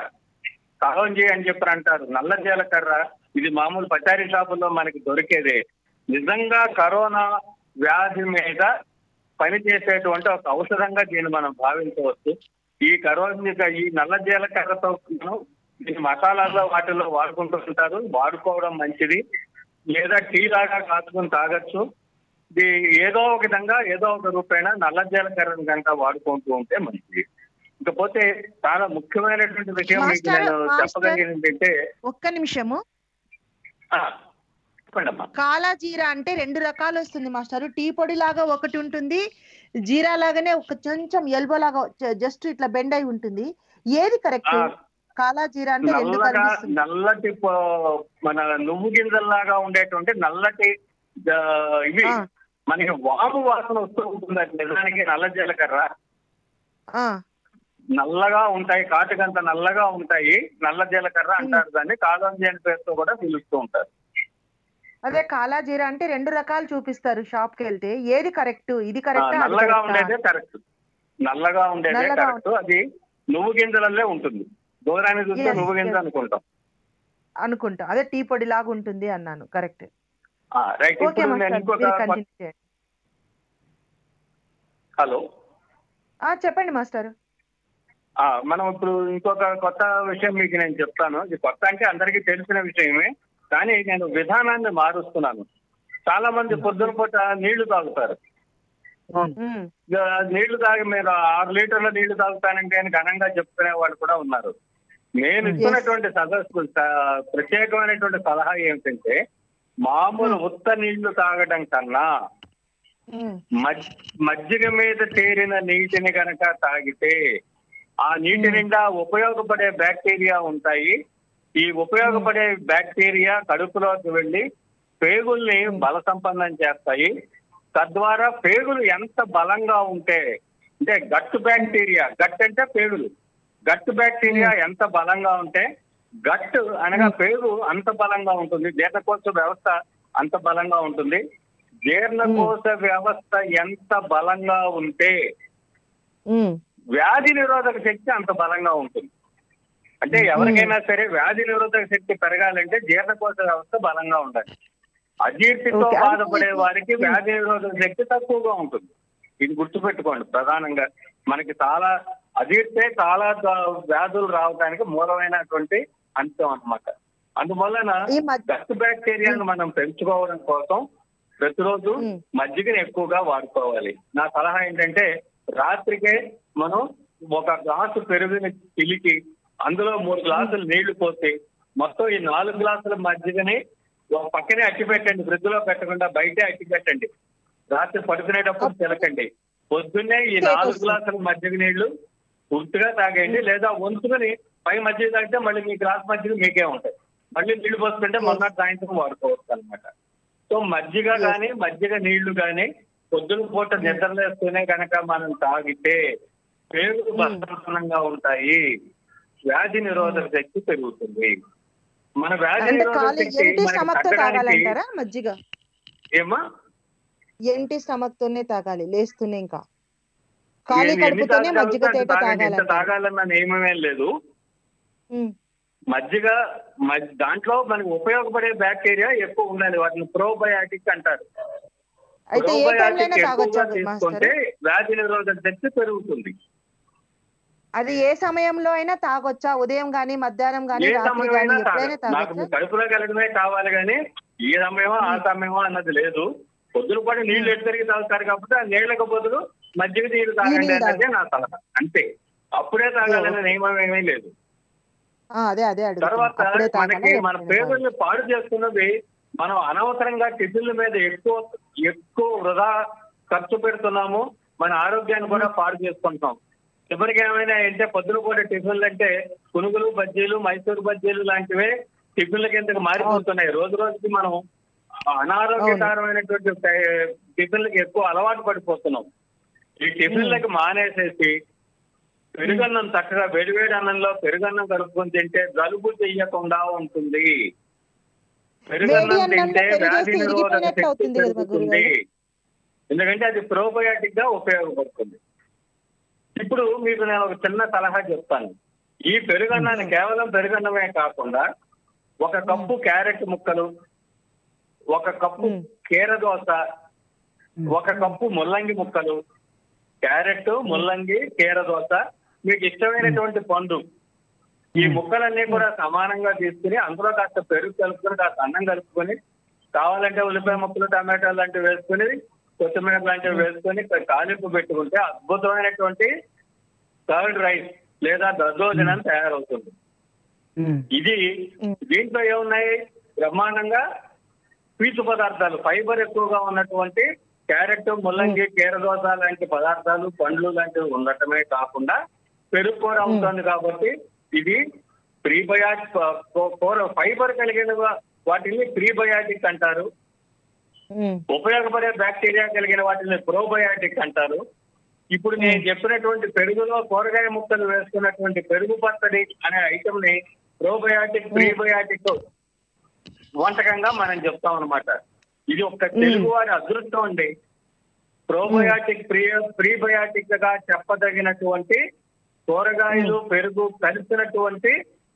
కలోంజీ అని చెప్పి అంటారు నల్ల జీలకర్ర ఇది మామూలు పచారీ షాపుల్లో మనకి దొరికేదే నిజంగా కరోనా వ్యాధి మీద పనిచేసేటువంటి ఒక ఔషధంగా దీన్ని మనం భావించవచ్చు ఈ కరోనా ఈ నల్ల జీలకర్రతో మనం దీన్ని మసాలాల్లో వాటిల్లో వాడుకుంటూ ఉంటారు వాడుకోవడం మంచిది లేదా టీ లాగా కాచుకొని తాగొచ్చు ఇది ఏదో ఒక విధంగా ఏదో ఒక రూపైన నల్ల జీలకర్రను కనుక వాడుకుంటూ ఉంటే మంచిది ఇకపోతే చాలా ముఖ్యమైనటువంటి విషయం మీకు మాస్టర్, నేను మాస్టర్. చెప్పగలిగింది ఏంటంటే ఒక్క నిమిషము ఆ, చెప్పండి అమ్మా కాలా జీరా అంటే రెండు రకాలు వస్తుంది మాస్టారు టీ పొడి లాగా ఒకటి ఉంటుంది జీరా లాగానే ఒక కొంచెం ఎల్బో లాగా జస్ట్ ఇట్లా బెండ్ అయి ఉంటుంది ఏది కరెక్ట్ ఆ, కాలా జీరా అంటే రెండు నల్లగా కనిపిస్తుంది నల్లటి పో- మన నువ్వు గింజల్లాగా ఉండేటువంటి నల్లటి ఆ, ఇవి ఆ, మనకి వాము వాసన వస్తూ ఉంటుంది అది నిజానికి నల్ల జీలకర్ర ఆ, నల్లగా ఉంటాయి కాటుకంత నల్లగా ఉంటాయి నల్ల జీలకర్ర అంటారు దాన్ని కాలంజీ అని పేరుతో కూడా పిలుస్తూ ఉంటారు అదే కాలా జీరా అంటే రెండు రకాలు చూపిస్తారు షాప్ కి వెళ్తే ఏది కరెక్ట్ ఇది ఆ, కరెక్ట్ నల్లగా ఉండేదే కరెక్ట్ నల్లగా ఉండేదే నల్లగా కరెక్ట్ అది నువ్వు గింజలల్లే ఉంటుంది దూరాన్ని చూస్తే Yes, నువ్వు గింజ yes. అనుకుంటాం అనుకుంటా అదే టీ పొడి లాగా ఉంటుంది అన్నాను కరెక్ట్ రైట్ ఓకే ఇప్పుడు నేను మాస్టర్ ఇంకొక మీరు కొత్త- కంటిన్యూ చేయండి హలో ఆ, చెప్పండి మాస్టర్ ఆ, మనం ఇప్పుడు ఇంకొక కొత్త విషయం మీకు నేను చెప్తాను ఇది కొత్త అంటే అందరికీ తెలిసిన విషయమే కానీ నేను విధానాన్ని మారుస్తున్నాను చాలా మంది పొద్దున పూట నీళ్లు తాగుతారు ఉమ్, ఇక నీళ్లు తాగి మీరు ఆరు లీటర్ల నీళ్లు తాగుతానంటే అని ఘనంగా చెప్పుకునే వాళ్ళు కూడా ఉన్నారు నేను ఇస్తున్నటువంటి సదస్సు స- ప్రత్యేకమైనటువంటి సలహా ఏమిటంటే మామూలు ఉత్త నీళ్లు తాగడం కన్నా ఉమ్, మజ్- మజ్జిగ మీద తేరిన నీటిని గనక తాగితే ఆ నీటి మ్మ్. నిండా ఉపయోగపడే బ్యాక్టీరియా ఉంటాయి ఈ ఉపయోగపడే బ్యాక్టీరియా కడుపులోకి వెళ్ళి పేగుల్ని మ్మ్. బల సంపన్నం చేస్తాయి తద్వారా పేగులు ఎంత బలంగా ఉంటే అంటే గట్టు బ్యాక్టీరియా గట్ అంటే పేగులు గట్టు బ్యాక్టీరియా ఎంత బలంగా ఉంటే గట్ అనగా పేగు అంత బలంగా ఉంటుంది జీర్ణకోశ వ్యవస్థ అంత బలంగా ఉంటుంది జీర్ణకోశ వ్యవస్థ ఎంత బలంగా ఉంటే ఉమ్, వ్యాధి నిరోధక శక్తి అంత బలంగా ఉంటుంది అంటే ఎవరికైనా సరే వ్యాధి నిరోధక శక్తి పెరగాలంటే జీర్ణకోశ వ్యవస్థ బలంగా ఉండాలి అజీర్తితో Okay. బాధపడే వారికి వ్యాధి నిరోధక శక్తి తక్కువగా ఉంటుంది ఇది గుర్తుపెట్టుకోండి ప్రధానంగా మనకి చాలా అజీర్తే చాలా ద- వ్యాధులు రావడానికి మూలమైనటువంటి అంశం అన్నమాట అందువలన ఈ మధ్య డస్ట్ బ్యాక్టీరియాను మనం పెంచుకోవడం కోసం ప్రతిరోజు మ్మ్. మజ్జిగని ఎక్కువగా వాడుకోవాలి నా సలహా ఏంటంటే రాత్రికే మనం ఒక గ్లాసు పెరుగుని చిలికి అందులో మూడు గ్లాసులు నీళ్లు పోసి మొత్తం ఈ నాలుగు గ్లాసుల మజ్జిగని ఒక పక్కనే అట్టి పెట్టండి ఫ్రిడ్జ్ లో పెట్టకుండా బయటే అట్టి పెట్టండి రాత్రి పడుకునేటప్పుడు తిలకండి పొద్దున్నే ఈ నాలుగు గ్లాసుల మజ్జిగ నీళ్లు పూర్తిగా తాగేయండి లేదా వంతుకుని పై మజ్జిగ తాగితే మళ్ళీ మీ గ్లాస్ మజ్జిగ మీకే ఉంటాయి మళ్ళీ నీళ్లు పోసుకుంటే మొన్న సాయంత్రం వాడుకోవచ్చు అనమాట సో మజ్జిగ కానీ మజ్జిగ నీళ్లు కానీ పొద్దున పూట నిద్రలేస్తూనే కనుక మనం తాగితే పేగులు బలవంతంగా ఉంటాయి వ్యాధి నిరోధక శక్తి పెరుగుతుంది మన వ్యాధి అంటే నిరోధక ఖాళీ శక్తి ఎంటీ మనకి స్టమక్ తో తగ్గడానికి తాగాలంటారా మజ్జిగ ఏమా ఎంటీ స్టమక్ తోనే తాగాలి లేస్తూనే ఇంకా ఖాళీ ఎన్ని కడుపుతోనే తాగాలి మజ్జిగ అంత తేట తాగండి. ఎంత తాగాలంటారు తాగాలన్న నియమమేం లేదు ఉమ్, మజ్జిగ మజ్- దాంట్లో మనకి ఉపయోగపడే బ్యాక్టీరియా ఎక్కువ ఉండాలి వాటిని ప్రోబయాటిక్ అంటారు అయితే ఏ టైంలో అయినా Probiotic తాగొచ్చా ఎక్కువగా తీసుకుంటే మాస్టర్ వ్యాధి నిరోధక శక్తి పెరుగుతుంది అది ఏ సమయంలో అయినా తాగొచ్చా ఉదయం గానీ మధ్యాహ్నం గానీ ఏ రాత్రి సమయం గానీ అయినా ఎప్పుడైనా తాగొచ్చు. నాకు తాగొచ్చా కడుపులో కలగడమే కావాలి కానీ ఏ సమయమో ఆ సమయమో అన్నది లేదు పొద్దున పడి నీళ్లు ఎట్టరికి తాగుతారు కాబట్టి ఆ నీళ్లకు బదులు మజ్జిగ నీళ్లు తాగండి నీళ్ళు అన్నదే నా సలహా అంతే అప్పుడే తాగాలనే నియమం ఏమీ లేదు ఆ, అదే అదే అడుగుతున్నా. తర్వాత అప్పుడే తాగాలా, మనకి మన ఎప్పుడైనా తాగాలా? పేగుల్ని పాడు చేస్తున్నది మనం అనవసరంగా టిఫిన్ల మీద ఎక్కువ ఎక్కువ వృధా ఖర్చు పెడుతున్నాము మన ఆరోగ్యాన్ని కూడా పాడు చేసుకుంటున్నాం చివరికి ఏమైనా అంటే పొద్దున కూడా టిఫిన్లు అంటే పునుగులు బజ్జీలు మైసూరు బజ్జీలు లాంటివే టిఫిన్ల కిందకి మారిపోతున్నాయి రోజు రోజుకి మనం అనారోగ్యకరమైనటువంటి టై- టిఫిన్లకి ఎక్కువ అలవాటు పడిపోతున్నాం ఈ టిఫిన్లకి మానేసేసి పెరుగన్నం చక్కగా వేడివేడి అన్నంలో పెరుగన్నం కలుపుకొని తింటే జలుబు చెయ్యకుండా ఉంటుంది పెరుగన్నం వేడి అన్నంలో తింటే పెరుగేస్తే వ్యాధి నిరోధక ఇరిగిపోయినట్లు శక్తి అవుతుంది కదా పెరుగుతుంది ఎందుకంటే అది ప్రోబయాటిక్ గా ఉపయోగపడుతుంది ఇప్పుడు మీకు నేను ఒక చిన్న సలహా చెప్తాను ఈ పెరుగన్నాన్ని కేవలం పెరుగన్నమే కాకుండా ఒక కప్పు క్యారెట్ ముక్కలు ఒక కప్పు మ్మ్. కీర దోస ఒక కప్పు ముల్లంగి ముక్కలు క్యారెట్ ముల్లంగి కీర దోస మీకు ఇష్టమైనటువంటి పండు ఈ ముక్కలన్నీ కూడా సమానంగా తీసుకుని అందులో కాస్త పెరుగు కలుపుకొని కాస్త అన్నం కలుపుకొని కావాలంటే ఉల్లిపాయ ముక్కలు టమాటాలు లాంటివి వేసుకుని కొత్తిమీర లాంటివి వేసుకొని తాలింపు పెట్టుకుంటే అద్భుతమైనటువంటి కర్డ్ రైస్ లేదా దద్దోజనం తయారవుతుంది ఇది మ్మ్. దీంట్లో ఏమున్నాయి బ్రహ్మాండంగా పీచు పదార్థాలు ఫైబర్ ఎక్కువగా ఉన్నటువంటి క్యారెట్ ముల్లంగి కీరదోస లాంటి పదార్థాలు పండ్లు లాంటివి ఉండటమే కాకుండా పెరుగు కూర ఉంటుంది కాబట్టి ఇది ప్రీబయాటిక్ కూర ఫైబర్ కలిగిన వా- వాటిని ప్రీబయాటిక్ అంటారు ఉమ్, ఉపయోగపడే బ్యాక్టీరియా కలిగిన వాటిని ప్రోబయాటిక్ అంటారు ఇప్పుడు నేను చెప్పినటువంటి పెరుగులో కూరగాయ ముక్కలు వేసుకున్నటువంటి పెరుగు పచ్చడి అనే ఐటమ్ ని ప్రోబయాటిక్ ప్రీబయాటిక్ వంటకంగా మనం చెప్తాం అనమాట ఇది ఒక తెలుగు వారి అదృష్టం అండి ప్రోబయాటిక్ ప్రీ ప్రీబయాటిక్ గా చెప్పదగినటువంటి కూరగాయలు పెరుగు కలిసినటువంటి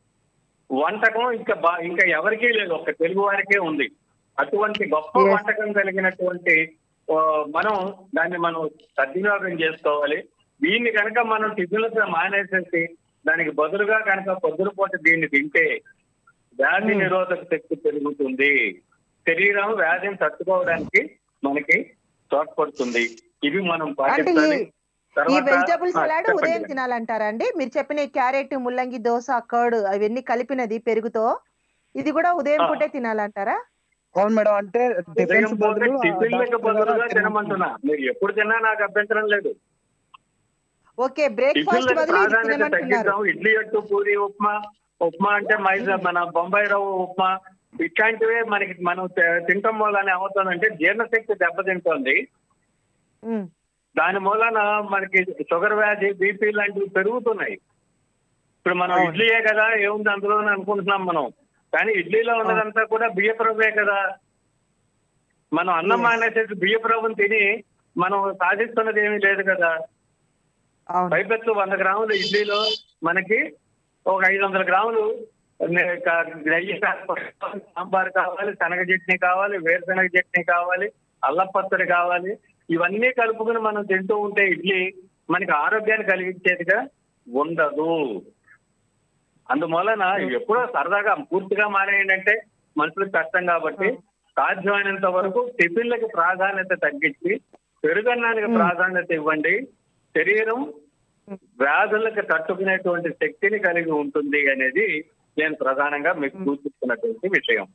వంటకం ఇంకా బా ఇంకా ఎవరికీ లేదు ఒక తెలుగు వారికే ఉంది అటువంటి గొప్ప Yes. వంటకం కలిగినటువంటి ఆ, మనం దాన్ని మనం సద్వినియోగం చేసుకోవాలి దీన్ని కనుక మనం టిఫిన్లతో మానేసేసి దానికి బదులుగా కనుక పొద్దునపూట దీన్ని తింటే వ్యాధి Hmm. నిరోధక శక్తి పెరుగుతుంది శరీరం వ్యాధిని తట్టుకోవడానికి మనకి తోడ్పడుతుంది ఇవి మనం అంటే పాటించాలి ఈ- ఈ తర్వాత వెజిటబుల్ ఆ, సలాడ్ చెప్పండి. ఉదయం తినాలంటారా అండి మీరు చెప్పిన ఈ క్యారెట్ ముల్లంగి దోస కర్డ్ అవన్నీ కలిపినది పెరుగుతో ఇది కూడా ఉదయం ఆ. పూటే తినాలంటారా అవును మేడం అంటే టిఫిన్స్ ఉదయం పూట బదులు ఆ టిఫిన్లకు డాక్టర్ గారు బదులుగా తినమంటున్నారు. తినమంటున్నా మీరు ఎప్పుడు తిన్నా నాకు అభ్యంతరం లేదు ఓకే బ్రేక్ఫాస్ట్ టిఫిన్లకు బదులు ఇది ప్రాధాన్యత తినమంటున్నారు తగ్గిద్దాం ఇడ్లీ అట్టు పూరి ఉప్మా ఉప్మా అంటే మైదా మన బొంబాయి రవ్వ ఉప్మా ఇట్లాంటివే మనకి మనం తి- తినటం వల్ల ఏమవుతుందంటే జీర్ణశక్తి దెబ్బతింటోంది ఉమ్, దాని మూలన మనకి షుగర్ వ్యాధి బీపీ లాంటివి పెరుగుతున్నాయి ఇప్పుడు మనం అవును. ఇడ్లీయే కదా ఏముంది అందులో అని అనుకుంటున్నాం మనం కానీ ఇడ్లీలో ఉన్నదంతా కూడా బియ్యపు రవ్వే కదా మనం అన్నం Yes. మానేసేసి బియ్యపు రవ్వను తిని మనం సాధిస్తున్నది ఏమీ లేదు కదా అవును పైపెత్తు వంద గ్రాములు ఇడ్లీలో మనకి ఒక ఐదు వందల గ్రాములు నే- క- నెయ్యి కావాలి, సాంబార్ కావాలి శనగ చట్నీ కావాలి వేరుశనగ చట్నీ కావాలి అల్లం పచ్చడి కావాలి ఇవన్నీ కలుపుకుని మనం తింటూ ఉంటే ఇడ్లీ మనకి ఆరోగ్యాన్ని కలిగించేదిగా ఉండదు అందువలన ఎప్పుడో సరదాగా పూర్తిగా మానేయండి మనుషులకు కష్టం కాబట్టి సాధ్యమైనంత వరకు టిఫిన్లకు ప్రాధాన్యత తగ్గించి పెరుగన్నానికి ప్రాధాన్యత ఇవ్వండి శరీరం వ్యాధులకు తట్టుకునేటువంటి శక్తిని కలిగి ఉంటుంది అనేది నేను ప్రధానంగా మీకు సూచిస్తున్నటువంటి విషయం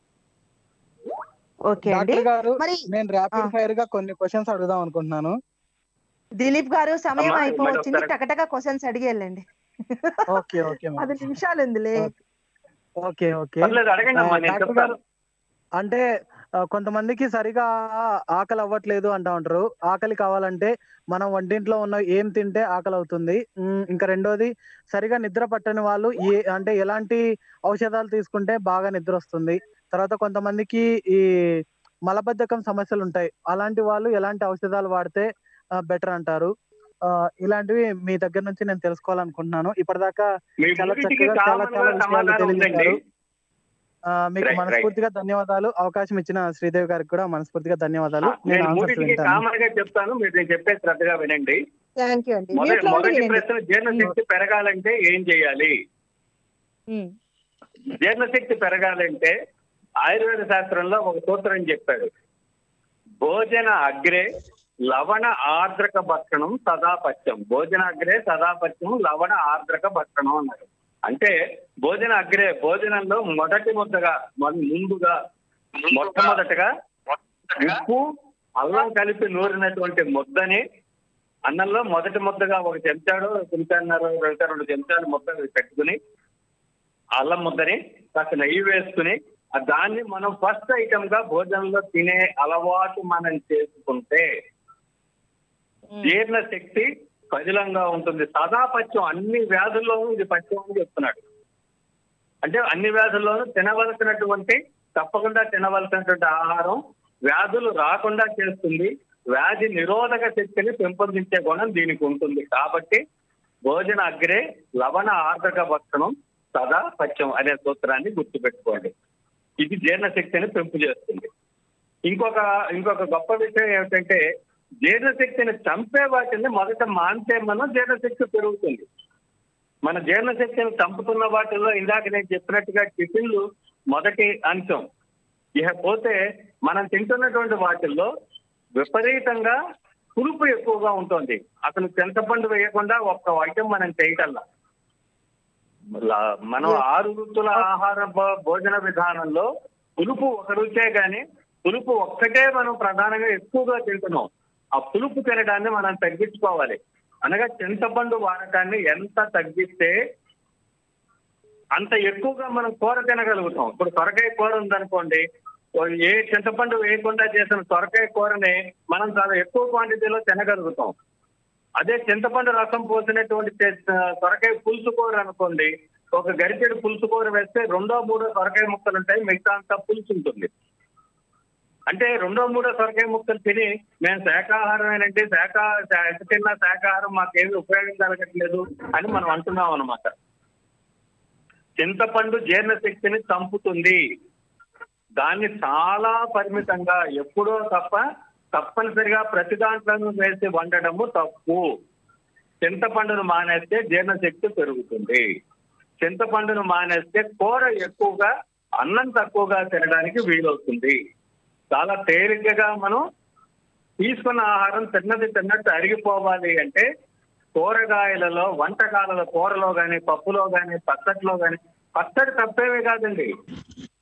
ఓకే అండి డాక్టర్ గారు మరి నేను ర్యాపిడ్ ఆ. ఫైర్ గా కొన్ని క్వశ్చన్స్ అడుగుదాం అనుకుంటున్నాను దిలీప్ గారు సమయం అమ్మా, అయిపోవచ్చింది మరి ఒకసారి- టకటక క్వశ్చన్స్ అడిగేళ్ళండి ఓకే ఓకే మేడం. పది నిమిషాలు ఉందిలే ఓకే ఓకే పర్లేదు అడగండి అమ్మా ఆ, నేను డాక్టర్ చెప్తాను అంటే ఆ, కొంతమందికి సరిగా ఆకలి అవ్వట్లేదు అంటా ఉంటారు ఆకలి కావాలంటే మనం వంటింట్లో ఉన్న ఏం తింటే ఆకలి అవుతుంది ఉమ్, ఇంకా రెండోది సరిగా నిద్ర పట్టని వాళ్ళు ఏ అంటే ఎలాంటి ఔషధాలు తీసుకుంటే బాగా నిద్ర వస్తుంది తర్వాత కొంతమందికి ఈ మలబద్ధకం సమస్యలు ఉంటాయి అలాంటి వాళ్ళు ఎలాంటి ఔషధాలు వాడితే బెటర్ అంటారు ఆ, ఇలాంటివి మీ దగ్గర నుంచి నేను తెలుసుకోవాలనుకుంటున్నాను ఇప్పటిదాకా మీ చాలా మూడింటికి చక్కగా చాలా కామన్ చాలా గా విషయాలు సమాధానం ఉందండి తెలియజేశారు ఆ, మీకు Right, right. మనస్ఫూర్తిగా ధన్యవాదాలు అవకాశం ఇచ్చిన శ్రీదేవి గారికి కూడా మనస్ఫూర్తిగా ధన్యవాదాలు నేను నేను ఆన్సర్స్ మూడింటికి వింటాను కామన్ గా చెప్తాను మీరు నేను చెప్పే శ్రద్ధగా వినండి థ్యాంక్ యూ అండి మొదటి మ్యూట్ లో ఉండి మొదటి వినండి ప్రశ్న జీర్ణశక్తి పెరగాలంటే ఏం చేయాలి ఉమ్, జీర్ణశక్తి పెరగాలంటే ఆయుర్వేద శాస్త్రంలో ఒక సూత్రం చెప్పాడు భోజన అగ్రే లవణ ఆర్ద్రక భక్షణం సదాపత్యం భోజన అగ్రే సదాపత్యం లవణ ఆర్ద్రక భక్షణం అన్నారు అంటే భోజన అగ్రే భోజనంలో మొదటి ముద్దగా మొ- ముందుగా మొట్టమొదటగా ఉప్పు అల్లం కలిపి నూరినటువంటి ముద్దని అన్నంలో మొదటి ముద్దగా ఒక చెంచాడు చెంచాన్నర రెండు రెండు చెంచాలు ముద్ద పెట్టుకుని అల్లం ముద్దని కాస్త నెయ్యి వేసుకుని ఆ దాన్ని మనం ఫస్ట్ ఐటమ్ గా భోజనంలో తినే అలవాటు మనం చేసుకుంటే ఉమ్, జీర్ణ శక్తి పదిలంగా ఉంటుంది సదాపత్యం అన్ని వ్యాధుల్లోనూ ఇది పత్యం అని చెప్తున్నాడు అంటే అన్ని వ్యాధుల్లోనూ తినవలసినటువంటి తప్పకుండా తినవలసినటువంటి ఆహారం వ్యాధులు రాకుండా చేస్తుంది వ్యాధి నిరోధక శక్తిని పెంపొందించే గుణం దీనికి ఉంటుంది కాబట్టి భోజన అగ్రే లవణ ఆర్ధక భక్షణం సదా పత్యం అనే సూత్రాన్ని గుర్తుపెట్టుకోండి ఇది జీర్ణశక్తిని పెంపు చేస్తుంది ఇంకొక ఇంకొక గొప్ప విషయం ఏమిటంటే జీర్ణశక్తిని చంపే వాటిని మొదట మాంతే మనం జీర్ణశక్తి పెరుగుతుంది మన జీర్ణశక్తిని చంపుతున్న వాటిల్లో ఇందాక నేను చెప్పినట్టుగా టిఫిన్లు మొదటి అంశం ఇకపోతే మనం తింటున్నటువంటి వాటిల్లో విపరీతంగా పులుపు ఎక్కువగా ఉంటుంది అసలు చింతపండు వేయకుండా ఒక్క ఐటెం మనం చేయటల్లా లా- మనం ఆరు రుచుల ఆహార భో- భోజన విధానంలో పులుపు ఒక రుచే గాని పులుపు ఒక్కటే మనం ప్రధానంగా ఎక్కువగా తింటున్నాం ఆ పులుపు తినడాన్ని మనం తగ్గించుకోవాలి అనగా చింతపండు వాడకాన్ని ఎంత తగ్గిస్తే అంత ఎక్కువగా మనం కూర తినగలుగుతాం ఇప్పుడు సొరకాయ కూర ఉందనుకోండి ఓ ఏ చింతపండు వేయకుండా చేసిన సొరకాయ కూరని మనం చాలా ఎక్కువ క్వాంటిటీలో తినగలుగుతాం అదే చింతపండు రసం పోసినటువంటి చే- సొరకాయ పులుసు కూర అనుకోండి ఒక గరిటెడు పులుసు కూర వేస్తే రెండో మూడో సొరకాయ ముక్కలు ఉంటాయి మిగతా అంతా పులుసు ఉంటుంది అంటే రెండో మూడో సొరకాయ ముక్కలు తిని మేము శాకాహారమేనంటే శాఖ ఎంత తిన్నా శాకాహారం మాకేమి ఉపయోగం కలగట్లేదు అని మనం అంటున్నాం అనమాట చింతపండు జీర్ణశక్తిని చంపుతుంది దాన్ని చాలా పరిమితంగా ఎప్పుడో తప్ప తప్పనిసరిగా ప్రతి దాంట్లోనూ వేసి వండడము తప్పు చింతపండును మానేస్తే జీర్ణశక్తి పెరుగుతుంది చింతపండును మానేస్తే కూర ఎక్కువగా అన్నం తక్కువగా తినడానికి వీలవుతుంది చాలా తేలికగా మనం తీసుకున్న ఆహారం తిన్నది తిన్నట్టు అరిగిపోవాలి అంటే కూరగాయలలో వంటకాలలో కూరలో గాని పప్పులో గాని పచ్చడిలో గాని పచ్చడి తప్పేవే కాదండి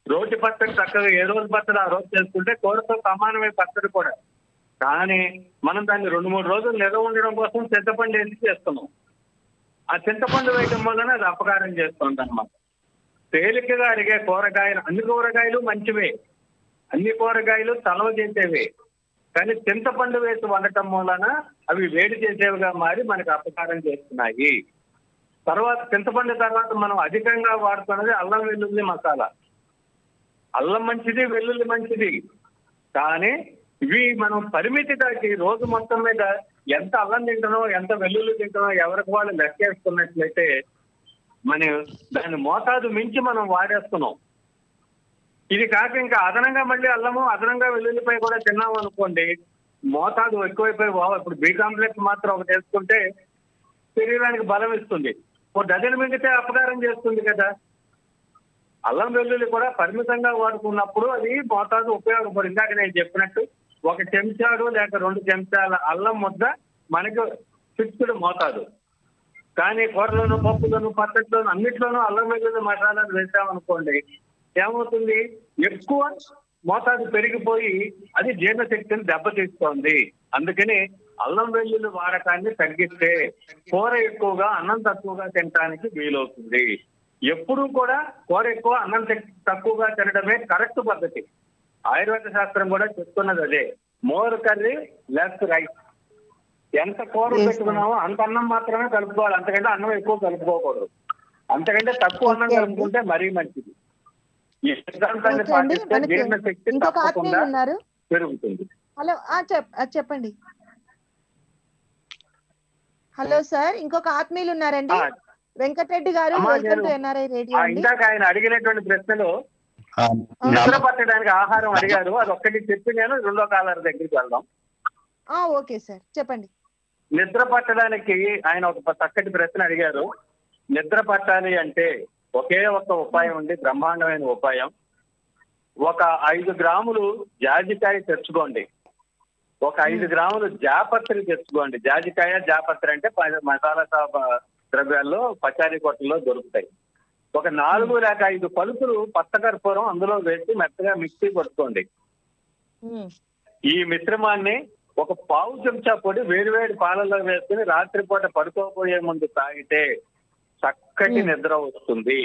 రోటి పచ్చడి చక్కగా ఏ రోజు పచ్చడి ఆ రోజు చేసుకుంటే కూరతో సమానమే పచ్చడి కూడా కానీ మనం దాన్ని రెండు మూడు రోజులు నిల్వ ఉండడం కోసం చింతపండు వేసి చేస్తున్నాం ఆ చింతపండు వేయడం వలన అది అపకారం చేస్తుంది అనమాట తేలికగా అడిగే కూరగాయలు అన్ని కూరగాయలు మంచివే అన్ని కూరగాయలు చలవ చేసేవే కానీ చింతపండు వేసి వండటం వలన అవి వేడి చేసేవిగా మారి మనకు అపకారం చేస్తున్నాయి తర్వాత చింతపండు తర్వాత మనం అధికంగా వాడుతున్నది అల్లం వెల్లుల్లి మసాలా అల్లం మంచిది వెల్లుల్లి మంచిది కానీ ఇవి మనం పరిమితి దాటి రోజు మొత్తం మీద ఎంత అల్లం తింటున్నాం ఎంత వెల్లుల్లి తింటున్నాం ఎవరికి వాళ్ళు లెక్కేసుకున్నట్లయితే మనం దాని మోతాదు మించి మనం వాడేస్తున్నాం ఇది కాక ఇంకా అదనంగా మళ్ళీ అల్లము అదనంగా వెల్లుల్లిపై కూడా తిన్నాం అనుకోండి మోతాదు ఎక్కువైపోయి బావ ఇప్పుడు బి కాంప్లెక్స్ మాత్రం ఒకటి వేసుకుంటే శరీరానికి బలం ఇస్తుంది ఓ డజన్ మింగితే అపకారం చేస్తుంది కదా అల్లం వెల్లుల్లి కూడా పరిమితంగా వాడుకున్నప్పుడు అది మోతాదు ఉపయోగపడు ఇందాక నేను చెప్పినట్టు ఒక చెంచాడు లేక రెండు చెంచాల అల్లం ముద్ద మనకు ఫిక్స్డ్ మోతాదు కానీ కూరలోను పప్పులోను పచ్చట్లోను అన్నిట్లోనూ అల్లం వెల్లుల్లి మసాలాలు వేసామనుకోండి ఏమవుతుంది ఎక్కువ మోతాదు పెరిగిపోయి అది జీర్ణశక్తిని దెబ్బతీస్తోంది అందుకని అల్లం వెల్లుల్లి వాడకాన్ని తగ్గిస్తే కూర ఎక్కువగా అన్నం తక్కువగా తినడానికి వీలవుతుంది ఎప్పుడూ కూడా కూర ఎక్కువ అన్నం తక్- తక్కువగా తినడమే కరెక్ట్ పద్ధతి ఆయుర్వేద శాస్త్రం కూడా చెప్తున్నది అదే మోర్ కర్రీ లెస్ రైస్ ఎంత కూర Yes, sir. పెట్టుకున్నామో అంత అన్నం మాత్రమే కలుపుకోవాలి అంతకంటే అన్నం ఎక్కువ కలుపుకోకూడదు అంతకంటే తక్కువ అన్నం Okay అండి. కలుపుకుంటే మరీ మంచిది ఈ సిద్ధాంతాన్ని ఓకే అండి పాటిస్తే మనకి జీర్ణశక్తి ఇంకొక తప్పకుండా ఆత్మీయులు ఉన్నారు పెరుగుతుంది హలో ఆ చెప్ ఆ, చెప్పండి హలో సార్ ఇంకొక ఆత్మీయులు ఉన్నారండి ఆ, వెంకటరెడ్డి గారు అమ్మా, వెల్కమ్ టు నేను- ఎన్ఆర్ఐ రేడియో ఆ, అండి ఇందాక ఆయన అడిగినటువంటి ప్రశ్నలు ఆ, నిద్ర నమ- పట్టడానికి ఆహారం అడిగారు అది ఒక్కటి చెప్పి నేను రెండో కాలర్ దగ్గరికి వెళ్దాం ఆ ఓకే సార్ చెప్పండి నిద్ర పట్టడానికి ఆయన ఒక చక్కటి ప్రశ్న అడిగారు నిద్ర పట్టాలి అంటే ఒకే ఒక ఉపాయం ఉంది బ్రహ్మాండమైన ఉపాయం ఒక ఐదు గ్రాములు జాజికాయ తెచ్చుకోండి ఒక ఐదు గ్రాములు జాపత్రి తెచ్చుకోండి జాజికాయ జాపత్రి అంటే ప- మసాలా షాప్ ద్రవ్యాల్లో పచారీ కొట్టల్లో దొరుకుతాయి ఒక నాలుగు లేక ఐదు పలుకులు పచ్చకర్పూరం అందులో వేసి మెత్తగా మిక్సీ కొట్టుకోండి ఉమ్, ఈ మిశ్రమాన్ని ఒక పావు చెంచా పొడి వేడివేడి పాలల్లో వేసుకుని రాత్రిపూట పడుకోబోయే ముందు తాగితే చక్కటి మ్మ్. నిద్ర వస్తుంది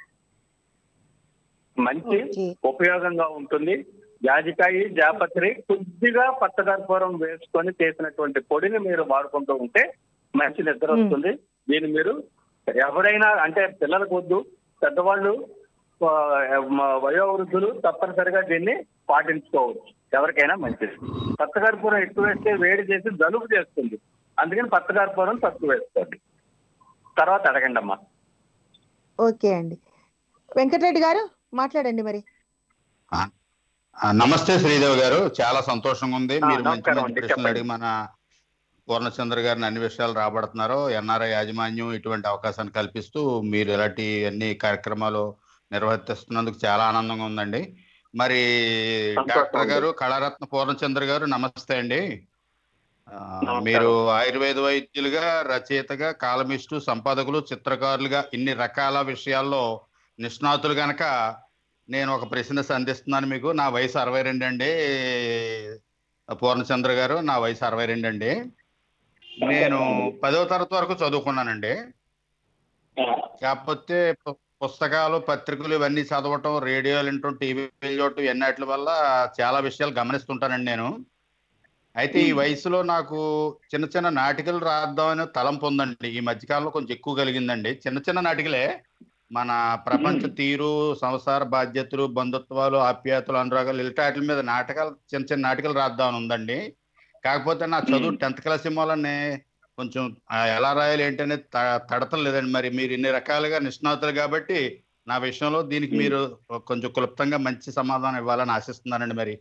మంచి ఓకే ఉపయోగంగా ఉంటుంది జాజికాయ జాపత్రి కొద్దిగా పచ్చకర్పూరం వేసుకొని చేసినటువంటి పొడిని మీరు వాడుకుంటూ ఉంటే మంచి నిద్ర మ్మ్. వస్తుంది దీన్ని మీరు ఎవరైనా అంటే పిల్లలకు వద్దు పెద్దవాళ్ళు ఆ, మ- వయోవృద్ధులు తప్పనిసరిగా దీన్ని పాటించుకోవచ్చు ఎవరికైనా మంచిది పచ్చకర్పూరం ఎక్కువ వేస్తే వేడి చేసి జలుబు చేస్తుంది అందుకని పచ్చకర్పూరం తక్కువ వేసుకోండి తర్వాత అడగండి అమ్మా ఓకే అండి వెంకటరెడ్డి గారు మాట్లాడండి మరి ఆ, నమస్తే శ్రీదేవి గారు చాలా సంతోషంగా ఉంది ఆ, మీరు మంచి నమస్కారం మంచి అండి, ప్రశ్నలు చెప్పండి. అడిగి మన పూర్ణచంద్ర గారిని అన్ని విషయాలు రాబడుతున్నారు ఎన్ఆర్ఐ యాజమాన్యం ఇటువంటి అవకాశాన్ని కల్పిస్తూ మీరు ఇలాంటి అన్ని కార్యక్రమాలు నిర్వర్తిస్తున్నందుకు చాలా ఆనందంగా ఉందండి మరి సంతోషం డాక్టర్ అండి. గారు కళారత్న పూర్ణచంద్ర గారు నమస్తే అండి ఆ, నమస్కారం. మీరు ఆయుర్వేద వైద్యులుగా రచయితగా కాలమిస్టు సంపాదకులు చిత్రకారులుగా ఇన్ని రకాల విషయాల్లో నిష్ణాతులు గనక నేను ఒక ప్రశ్న సంధిస్తున్నాను మీకు నా వయసు అరవై రెండు అండి పూర్ణచంద్ర గారు నా వయసు అరవై రెండు అండి నేను పదవ తరగతి వరకు చదువుకున్నానండి కాకపోతే పు- పుస్తకాలు పత్రికలు ఇవన్నీ చదవటం రేడియోలు వినటం టీవీలు చూడటం ఎన్నటి వల్ల చాలా విషయాలు గమనిస్తుంటానండి నేను అయితే ఈ వయసులో నాకు చిన్న చిన్న నాటికలు రాద్దామని తలంపు ఉందండి ఈ మధ్యకాలంలో కొంచెం ఎక్కువ కలిగిందండి చిన్న చిన్న నాటికలే మన ప్రపంచ తీరు సంసార బాధ్యతలు బంధుత్వాలు ఆప్యాయతలు అనురాగాలు ఇలాంటి మీద నాటకాలు చిన్న చిన్న నాటికలు రాద్దామని ఉందండి కాకపోతే నా చదువు టెన్త్ క్లాస్ వల్లనే కొంచెం ఆ, ఎలా రాయాలి ఏంటనే తడతం లేదండి మరి మీరు ఇన్ని రకాలుగా నిష్ణాతులు కాబట్టి నా విషయంలో దీనికి మీరు కొంచెం క్లుప్తంగా మంచి సమాధానం ఇవ్వాలని ఆశిస్తున్నానండి మరి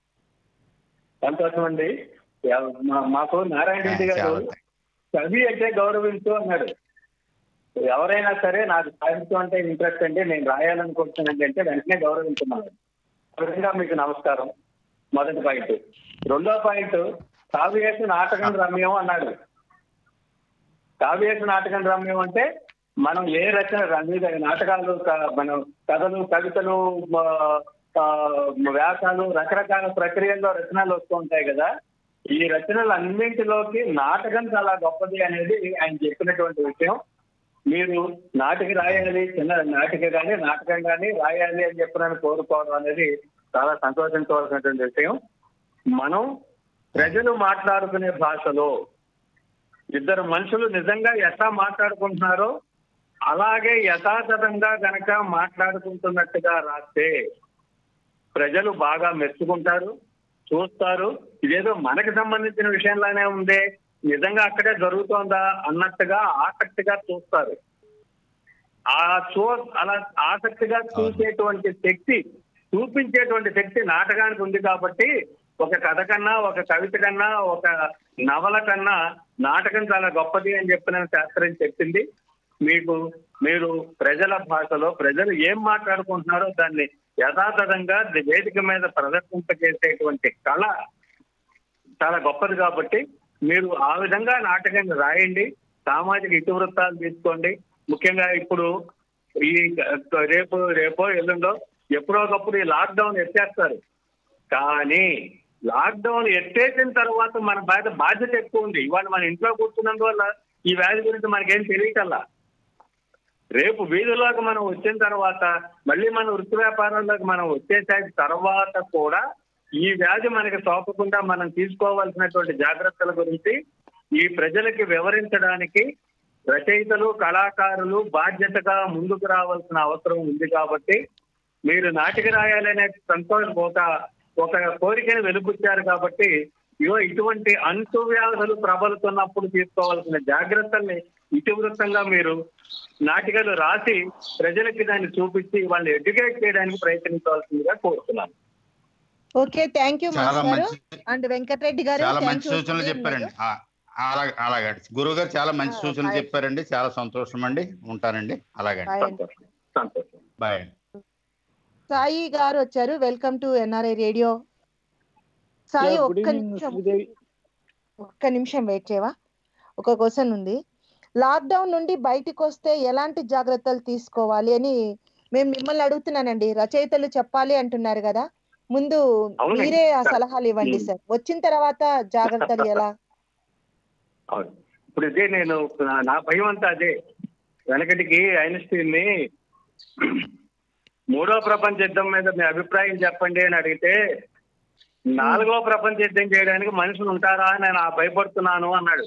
సంతోషం అండి ఎవ- మా- మాకు నారాయణ రెడ్డి గారు చాలా కవి అంటే గౌరవించు అన్నాడు ఎవరైనా సరే నాకు సాహిత్యం అంటే ఇంట్రెస్ట్ అంటే నేను రాయాలనుకుంటున్నాను అంటే వెంటనే గౌరవించున్నాను ఆ విధంగా మీకు నమస్కారం మొదటి పాయింట్ రెండో పాయింట్ కావ్యేసి నాటకం రమ్యం అన్నాడు కావ్యేసి నాటకం రమ్యం అంటే మనం ఏ రచన మీద నాటకాలు క- మనం కథలు కవితలు మ- ఆ, వ్యాసాలు రకరకాల ప్రక్రియల్లో రచనలు వస్తూ ఉంటాయి కదా ఈ రచనలు అన్నింటిలోకి నాటకం చాలా గొప్పది అనేది ఆయన చెప్పినటువంటి విషయం మీరు నాటిక రాయాలి చిన్న నాటిక కానీ నాటకం కానీ రాయాలి అని చెప్పినని కోరుకోవడం అనేది చాలా సంతోషించవలసినటువంటి విషయం మనం ప్రజలు మాట్లాడుకునే భాషలో ఇద్దరు మనుషులు నిజంగా ఎట్లా మాట్లాడుకుంటున్నారో అలాగే యథాతథంగా గనక మాట్లాడుకుంటున్నట్టుగా రాస్తే ప్రజలు బాగా మెచ్చుకుంటారు చూస్తారు ఇదేదో మనకి సంబంధించిన విషయంలానే ఉందే నిజంగా అక్కడే జరుగుతోందా అన్నట్టుగా ఆసక్తిగా చూస్తారు ఆ చూ అలా ఆసక్తిగా చూసేటువంటి శక్తి చూపించేటువంటి శక్తి నాటకానికి ఉంది కాబట్టి ఒక కథ కన్నా ఒక కవిత కన్నా ఒక నవల కన్నా నాటకం చాలా గొప్పది అని చెప్పిన శాస్త్రం చెప్పింది మీకు మీరు ప్రజల భాషలో ప్రజలు ఏం మాట్లాడుకుంటున్నారో దాన్ని యథాతథంగా వేదిక మీద ప్రదర్శింపజేసేటువంటి కళ చాలా గొప్పది కాబట్టి మీరు ఆ విధంగా నాటకాన్ని రాయండి సామాజిక ఇతివృత్తాలు తీసుకోండి ముఖ్యంగా ఇప్పుడు ఈ రేపు రేపో ఎల్లుండో ఎప్పుడో ఒకప్పుడు ఈ లాక్డౌన్ ఎత్తేస్తారు కానీ లాక్డౌన్ ఎత్తేసిన తర్వాత మన బాధ్యత బాధ్యత ఎక్కువ ఉంది ఇవాళ మన ఇంట్లో కూర్చున్నందువల్ల ఈ వ్యాధి గురించి మనకేం తెలియకల్లా రేపు వీధుల్లోకి మనం వచ్చిన తర్వాత మళ్ళీ మన వృత్తి వ్యాపారంలోకి మనం వచ్చేసే తర్వాత కూడా ఈ వ్యాధి మనకి సోకకుండా మనం తీసుకోవాల్సినటువంటి జాగ్రత్తల గురించి ఈ ప్రజలకి వివరించడానికి రచయితలు కళాకారులు బాధ్యతగా ముందుకు రావాల్సిన అవసరం ఉంది కాబట్టి మీరు నాటిక రాయాలనే సంతోషం ఒక ఒక కోరికను వెలుపుచ్చారు కాబట్టి ఇగో ఇటువంటి అంటువ్యాధులు ప్రబలుతున్నప్పుడు తీసుకోవాల్సిన జాగ్రత్తల్ని ఇతివృత్తంగా మీరు నాటికలు రాసి ప్రజలకి దాన్ని చూపించి వాళ్ళని ఎడ్యుకేట్ చేయడానికి ప్రయత్నించవలసిందిగా కోరుతున్నాను ఓకే థ్యాంక్ యూ చాలా మాస్టారు మంచి అండ్ వెంకటరెడ్డి గారు చాలా thank మంచి you సూచనలు again చెప్పారండి మీరు. ఆ, అలాగే అలాగే గురువు గారు చాలా మంచి ఆ, సూచనలు bye. చెప్పారండి చాలా సంతోషం అండి ఉంటానండి అలాగే Bye అండి. సంతోషం సంతోషం బాయ్ అండి సాయి గారు వచ్చారు welcome to NRI radio Sai Yeah, good ఒక్క evening, నిమిషం శ్రీదేవి. ఒక్క నిమిషం వెయిట్ చేయవా ఒక క్వశ్చన్ ఉంది లాక్డౌన్ నుండి బయటికి వస్తే ఎలాంటి జాగ్రత్తలు తీసుకోవాలి అని మేము మిమ్మల్ని అడుగుతున్నానండి రచయితలు చెప్పాలి అంటున్నారు కదా ముందు అవునండి. మీరే ఆ సలహాలు ఇవ్వండి ఉమ్. సార్ వచ్చిన తర్వాత జాగ్రత్తలు ఎలా అవును ఇప్పుడు ఇదే నేను నా- నా భయం అంతా అదే వెనకటికి ఐన్స్టీన్ ని మూడో ప్రపంచ యుద్ధం మీద మీ అభిప్రాయం చెప్పండి అని అడిగితే నాలుగో ప్రపంచ యుద్ధం చేయడానికి మనుషులు ఉంటారా అని నేను ఆ భయపడుతున్నాను అన్నాడు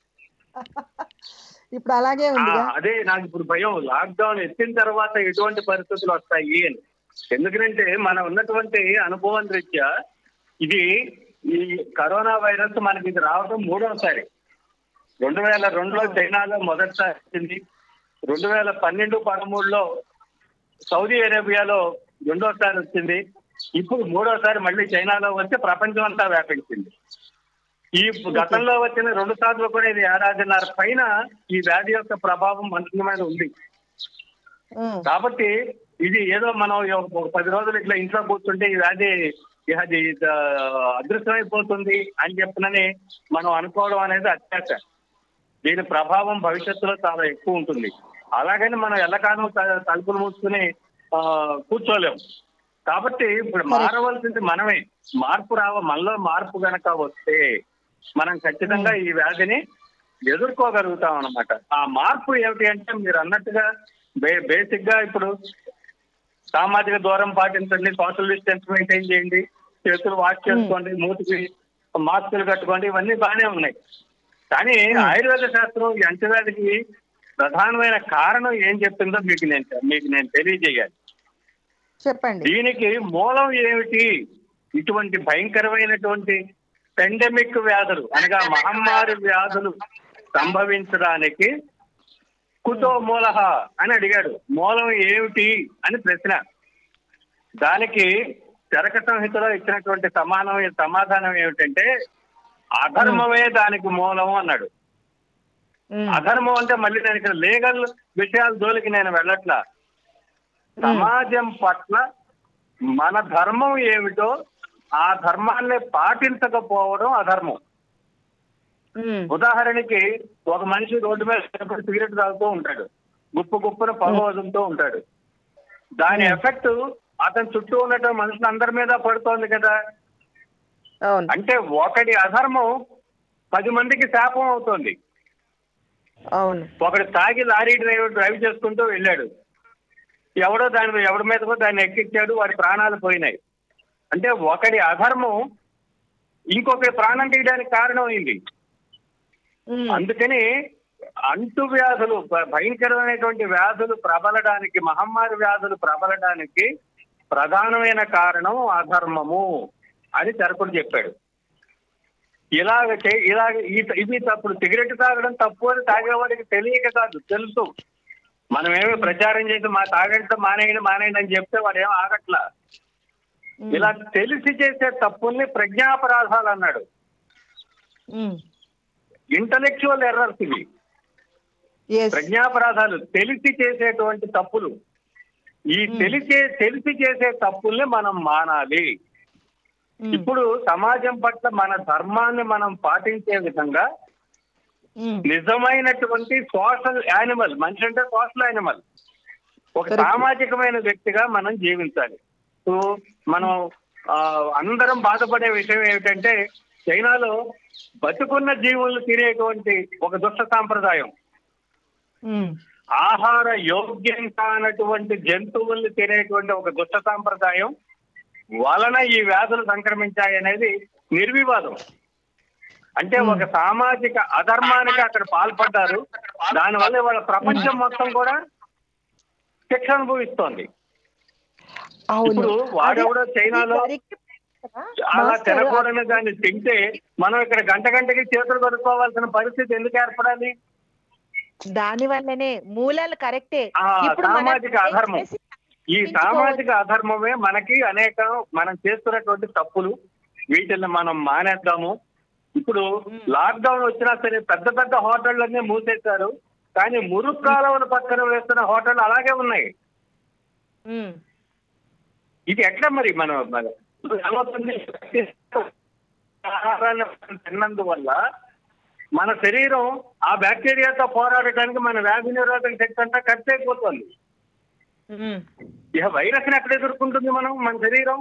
ఇప్పుడు అలాగే ఆ, ఉందిగా అదే నాకు ఇప్పుడు భయం లాక్డౌన్ ఎత్తిన తర్వాత ఎటువంటి పరిస్థితులు వస్తాయి అని ఎందుకంటే మనం ఉన్నటువంటి అనుభవం రీత్యా ఇది ఈ కరోనా వైరస్ మనకి ఇది రావడం మూడోసారి రెండు వేల రెండులో చైనాలో మొదటిసారి వచ్చింది రెండు వేల పన్నెండు పదమూడులో సౌదీ అరేబియాలో రెండోసారి వచ్చింది ఇప్పుడు మూడోసారి మళ్ళీ చైనాలో వచ్చి ప్రపంచం అంతా వ్యాపించింది ఈ గతంలో వచ్చిన రెండు సార్లు కూడా ఇది ఏడాదిన్నర పైన ఈ వ్యాధి యొక్క ప్రభావం మనుషుల మీద ఉంది ఉమ్, కాబట్టి ఇది ఏదో మనం ఒక పది రోజులు ఇట్లా ఇంట్లో కూర్చుంటే ఈ వ్యాధి అది ఆ, అదృశ్యమైపోతుంది అని చెప్పనని మనం అనుకోవడం అనేది అత్యాశ దీని ప్రభావం భవిష్యత్తులో చాలా ఎక్కువ ఉంటుంది అలాగని మనం ఎల్లకాలం త- తలుపులు మూసుకుని ఆ, కూర్చోలేం కాబట్టి ఇప్పుడు మారవలసింది మనమే మార్పు రావ మనలో మార్పు గనక వస్తే మనం ఖచ్చితంగా ఈ వ్యాధిని ఎదుర్కోగలుగుతాం అన్నమాట ఆ మార్పు ఏమిటి అంటే మీరు అన్నట్టుగా బే బేసిక్ గా ఇప్పుడు సామాజిక దూరం పాటించండి సోషల్ డిస్టెన్స్ మెయింటైన్ చేయండి చేతులు వాష్ చేసుకోండి మూతికి మాస్కులు కట్టుకోండి ఇవన్నీ బాగానే ఉన్నాయి కానీ ఆయుర్వేద శాస్త్రం ఈ అంటువ్యాధికి ప్రధానమైన కారణం ఏం చెప్తుందో మీకు నేను మీకు నేను తెలియజేయాలి చెప్పండి దీనికి మూలం ఏమిటి ఇటువంటి భయంకరమైనటువంటి పెండమిక్ వ్యాధులు అనగా మహమ్మారి వ్యాధులు సంభవించడానికి కుతో మూలహ అని అడిగాడు మూలం ఏమిటి అని ప్రశ్న దానికి చరక సంహితలో ఇచ్చినటువంటి సమానం సమాధానం ఏమిటంటే అధర్మమే దానికి మూలం అన్నాడు ఉమ్, అధర్మం అంటే మళ్ళీ నేను ఇక్కడ లీగల్ విషయాల జోలికి నేను వెళ్ళట్లా సమాజం పట్ల మన ధర్మం ఏమిటో ఆ ధర్మాన్ని పాటించకపోవడం అధర్మం ఉమ్, ఉదాహరణకి ఒక మనిషి రోడ్డు మీద నిలబడి సిగరెట్ తాగుతూ ఉంటాడు గుప్పు గుప్పున పొగ వదులుతూ ఉంటాడు దాని Hmm. ఎఫెక్ట్ అతని చుట్టూ ఉన్నటువంటి మనుషులందరి మీద పడుతోంది కదా అవును అంటే ఒకటి అధర్మం పది మందికి శాపం అవుతోంది అవును ఒకడు తాగి లారీ డ్రైవర్ డ్రైవ్ చేసుకుంటూ వెళ్ళాడు ఎవడో దాని ఎవడి మీదకో దాన్ని ఎక్కించాడు వాడి ప్రాణాలు పోయినాయి అంటే ఒకడి అధర్మం ఇంకొకటి ప్రాణం తీయడానికి కారణమైంది ఉమ్, అందుకని అంటు వ్యాధులు భ- భయంకరమైనటువంటి వ్యాధులు ప్రబలడానికి మహమ్మారి వ్యాధులు ప్రబలడానికి ప్రధానమైన కారణం అధర్మము అని చరకుడు చెప్పాడు ఇలాగ చే- ఇలాగ ఈ- ఇది తప్పుడు సిగరెట్ తాగడం తప్పు అని తాగేవాడికి తెలియక కాదు తెలుసు మనం ఏమి ప్రచారం చేసి మా తాగంటే మానేయండి మానేయండి అని చెప్తే వాడు ఏం ఆగట్లా ఉమ్, ఇలా తెలిసి చేసే తప్పుల్ని ప్రజ్ఞాపరాధాలు అన్నాడు ఉమ్, ఇంటలెక్చువల్ ఎర్రర్స్ ఇవి yes, ప్రజ్ఞాపరాధాలు తెలిసి చేసేటువంటి తప్పులు ఈ Hmm. తెలిసే తెలిసి చేసే తప్పుల్ని మనం మానాలి ఉమ్, ఇప్పుడు సమాజం పట్ల మన ధర్మాన్ని మనం పాటించే విధంగా ఉమ్, నిజమైనటువంటి సోషల్ యానిమల్ మనిషి అంటే సోషల్ యానిమల్ ఒక Correct. సామాజికమైన వ్యక్తిగా మనం జీవించాలి సో మనం ఆ, అందరం బాధపడే విషయం ఏమిటంటే చైనాలో బతుకున్న జీవులు తినేటువంటి ఒక దుష్ట సాంప్రదాయం ఉమ్, ఆహార యోగ్యం కానటువంటి జంతువుల్ని తినేటువంటి ఒక దుష్ట సాంప్రదాయం వలన ఈ వ్యాధులు సంక్రమించాయి అనేది నిర్వివాదం అంటే Hmm. ఒక సామాజిక అధర్మానికి అక్కడ పాల్పడ్డారు దానివల్ల వాళ్ళ ప్రపంచం మొత్తం కూడా శిక్ష అనుభవిస్తోంది అవును ఇప్పుడు వాడెవడో అది- చైనాలో అది correct కదా? అలా మాస్టర్, తినకూడని దాన్ని తింటే మనం ఇక్కడ గంట గంటకి చేతులు కొనుక్కోవాల్సిన పరిస్థితి ఎందుకు ఏర్పడాలి దాని వల్లనే మూలాలు కరెక్టే ఆ ఇప్పుడు మనం సామాజిక అధర్మం చేసి ఈ సామాజిక అధర్మమే మనకి అనేక మనం చేస్తున్నటువంటి తప్పులు వీటిని మనం మానేద్దాము ఇప్పుడు లాక్డౌన్ వచ్చినా సరే పెద్ద పెద్ద హోటళ్ళన్నీ మూసేశారు కానీ మురుగు కాలువల పక్కన వేస్తున్న హోటల్ అలాగే ఉన్నాయి ఉమ్, ఇది ఎట్లా మరి మనం మన- ఏమవుతుంది? ఆహారాన్ని మనం తిన్నందువల్ల మన శరీరం ఆ బ్యాక్టీరియాతో పోరాడటానికి మన వ్యాధి నిరోధక శక్తి అంతా ఖర్చు అయిపోతుంది ఉమ్, ఇక వైరస్ ని ఎక్కడ ఎదుర్కొంటుంది మనం మన శరీరం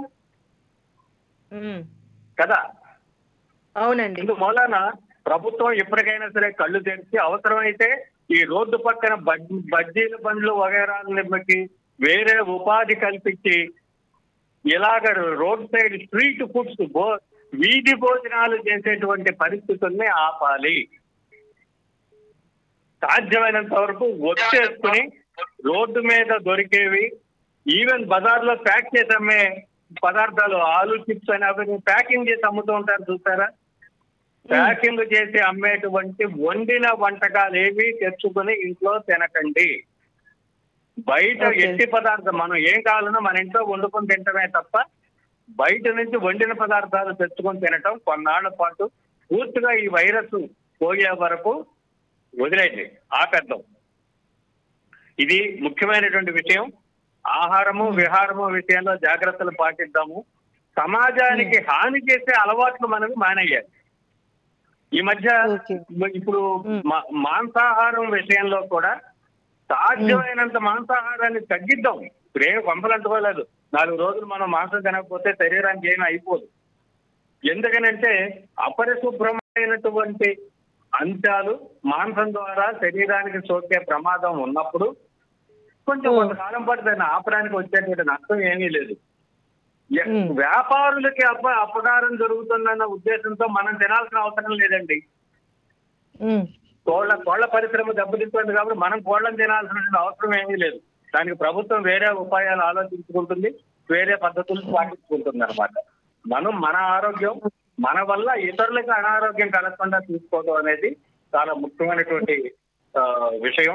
ఉమ్, కదా అవునండి ఇందు మూలాన ప్రభుత్వం ఎప్పటికైనా సరే కళ్ళు తెరిచి అవసరమైతే ఈ రోడ్డు పక్కన బడ్- బజ్జీల బండ్లు వగైరాలకి వేరే ఉపాధి కల్పించి ఇలాగ రోడ్ సైడ్ స్ట్రీట్ ఫుడ్స్ భో వీధి భోజనాలు చేసేటువంటి పరిస్థితుల్ని ఆపాలి సాధ్యమైనంత వరకు వచ్చేసుకుని రోడ్డు మీద దొరికేవి ఈవెన్ బజార్లో ప్యాక్ చేసి అమ్మే పదార్థాలు ఆలు చిప్స్ అని అవి ప్యాకింగ్ చేసి అమ్ముతూ ఉంటారు చూస్తారా ప్యాకింగ్ చేసి అమ్మేటువంటి వండిన వంటకాలు ఏవి తెచ్చుకుని ఇంట్లో తినకండి బయట Okay. ఎట్టి పదార్థం మనం ఏం కావాలన్నా మన ఇంట్లో వండుకొని తింటమే తప్ప బయట నుంచి వండిన పదార్థాలు తెచ్చుకొని తినటం కొన్నాళ్ల పాటు పూర్తిగా ఈ వైరస్ పోయే వరకు వదిలేయండి ఆపేద్దాం ఇది ముఖ్యమైనటువంటి విషయం ఆహారము విహారము విషయంలో జాగ్రత్తలు పాటిద్దాము సమాజానికి హాని చేసే అలవాట్లు మనకు మానేయాలి ఈ మధ్య ఓకే ఇప్పుడు మ్మ్. మా- మాంసాహారం విషయంలో కూడా సాధ్యమైనంత మాంసాహారాన్ని తగ్గిద్దాం ఇప్పుడు ఏం పంపలంటుకోలేదు నాలుగు రోజులు మనం మాంసం తినకపోతే శరీరానికి ఏమీ అయిపోదు ఎందుకనంటే అపరిశుభ్రమైనటువంటి అంశాలు మాంసం ద్వారా శరీరానికి సోకే ప్రమాదం ఉన్నప్పుడు కొంచెం మ్మ్. కొంతకాలం పాటు దాన్ని ఆపడానికి వచ్చేటువంటి నష్టం ఏమీ లేదు ఎ- మ్మ్. వ్యాపారులకి అప అపకారం జరుగుతుందన్న ఉద్దేశంతో మనం తినాల్సిన అవసరం లేదండి ఉమ్, కోళ్ల కోళ్ల పరిశ్రమ దెబ్బతింటుంది కాబట్టి మనం కోళ్లను తినాల్సిన అవసరం ఏమీ లేదు దానికి ప్రభుత్వం వేరే ఉపాయాలు ఆలోచించుకుంటుంది వేరే పద్ధతులు పాటించుకుంటుంది అనమాట మనం మన ఆరోగ్యం మన వల్ల ఇతరులకు అనారోగ్యం కలగకుండా చూసుకోవడం అనేది చాలా ముఖ్యమైనటువంటి ఆ, విషయం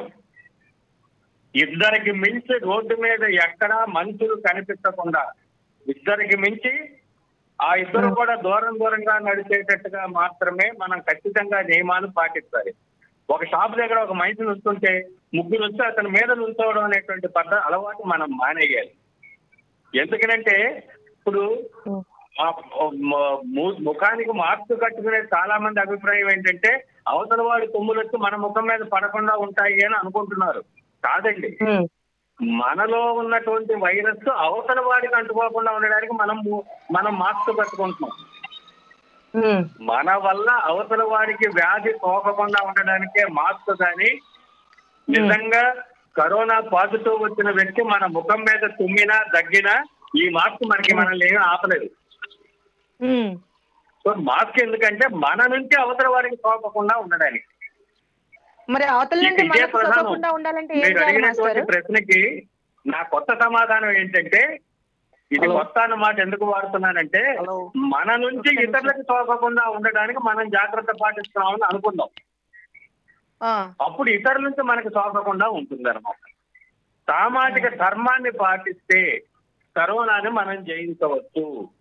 ఇద్దరికి మించి రోడ్డు మీద ఎక్కడా మనుషులు కనిపించకుండా ఇద్దరికి మించి ఆ ఇద్దరు కూడా దూరం దూరంగా నడిచేటట్టుగా మాత్రమే మనం ఖచ్చితంగా నియమాలు పాటిస్తారు ఒక షాప్ దగ్గర ఒక మనిషి నుంచుంటే ముగ్గురు వచ్చి అతని మీద నుంచోవడం అనేటువంటి పద్ధతి అలవాటు మనం మానేయాలి ఎందుకనంటే ఇప్పుడు ఉమ్, ఆ మ- ము- ముఖానికి మార్క్స్ కట్టుకునే చాలా మంది అభిప్రాయం ఏంటంటే అవతల వాడి కొమ్ములు వచ్చి మన ముఖం మీద పడకుండా ఉంటాయి అని అనుకుంటున్నారు కాదండి ఉమ్, మనలో ఉన్నటువంటి వైరస్ అవతల వాడికి అంటుకోకుండా ఉండడానికి మనం మనం మాస్క్ పెట్టుకుంటున్నాం ఉమ్, మన వల్ల అవతల వాడికి వ్యాధి సోకకుండా ఉండడానికే మాస్క్ కానీ నిజంగా కరోనా పాజిటివ్ వచ్చిన వ్యక్తి మన ముఖం మీద తుమ్మినా దగ్గినా ఈ మాస్క్ మనకి మనల్ని ఏమీ ఆపలేదు ఉమ్. సో మాస్క్ ఎందుకంటే మన నుంచి అవతల వాడికి సోకకుండా ఉండడానికి మరి అవతల నుండి ఇదే మనకు ప్రధానం. సోకకుండా ఉండాలంటే ఏం మీరు చేయాలి అడిగినటువంటి మాస్టర్ ప్రశ్నకి నా కొత్త సమాధానం ఏంటంటే ఇది హలో. కొత్త అన్నమాట ఎందుకు వాడుతున్నానంటే హలో మన నుంచి ఒక్క నిమిషం. ఇతరులకు సోకకుండా ఉండడానికి మనం జాగ్రత్త పాటిస్తున్నామని అనుకుందాం ఆ, అప్పుడు ఇతరుల నుంచి మనకు సోకకుండా ఉంటుంది అనమాట సామాజిక ధర్మాన్ని పాటిస్తే కరోనాని మనం జయించవచ్చు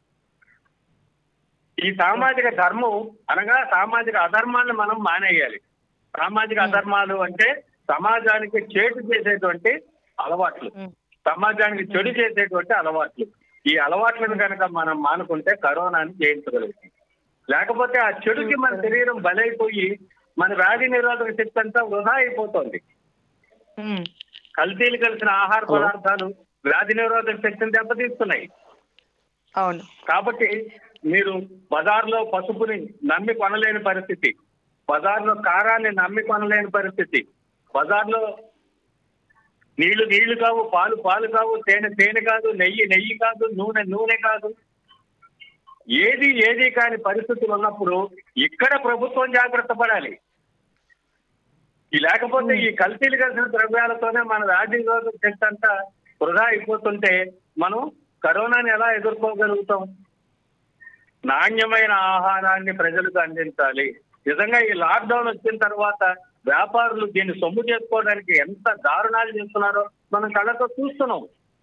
ఈ సామాజిక ధర్మం అనగా సామాజిక అధర్మాన్ని మనం మానేయాలి సామాజిక అధర్మాలు అంటే సమాజానికి చేటు చేసేటువంటి అలవాట్లు ఉమ్. సమాజానికి చెడు చేసేటువంటి అలవాట్లు ఈ అలవాట్లను కనుక మనం మానుకుంటే కరోనాని జయించగలుగుతాం లేకపోతే ఆ చెడుకి మన శరీరం బలైపోయి మన వ్యాధి నిరోధక శక్తి అంతా వృధా అయిపోతుంది ఉమ్, కల్తీలు కలిసిన ఆహార పదార్థాలు వ్యాధి నిరోధక శక్తిని దెబ్బతీస్తున్నాయి అవును కాబట్టి మీరు బజార్లో పసుపుని నమ్మి కొనలేని పరిస్థితి బజార్లో కారాన్ని నమ్మి కొనలేని పరిస్థితి బజార్లో నీళ్లు నీళ్లు కావు పాలు పాలు కావు తేనె తేనె కాదు నెయ్యి నెయ్యి కాదు నూనె నూనె కాదు ఏది ఏది కాని పరిస్థితులు ఉన్నప్పుడు ఇక్కడ ప్రభుత్వం జాగ్రత్త పడాలి ఈ లేకపోతే ఈ కల్తీలు కలిసిన ద్రవ్యాలతోనే మన వ్యాధి నిరోధక శక్తి అంతా వృధా అయిపోతుంటే మనం కరోనాని ఎలా ఎదుర్కోగలుగుతాం నాణ్యమైన ఆహారాన్ని ప్రజలకు అందించాలి నిజంగా ఈ లాక్డౌన్ వచ్చిన తర్వాత వ్యాపారులు దీన్ని సొమ్ము చేసుకోవడానికి ఎంత దారుణాలు చేస్తున్నారో మనం కళ్ళతో చూస్తున్నాం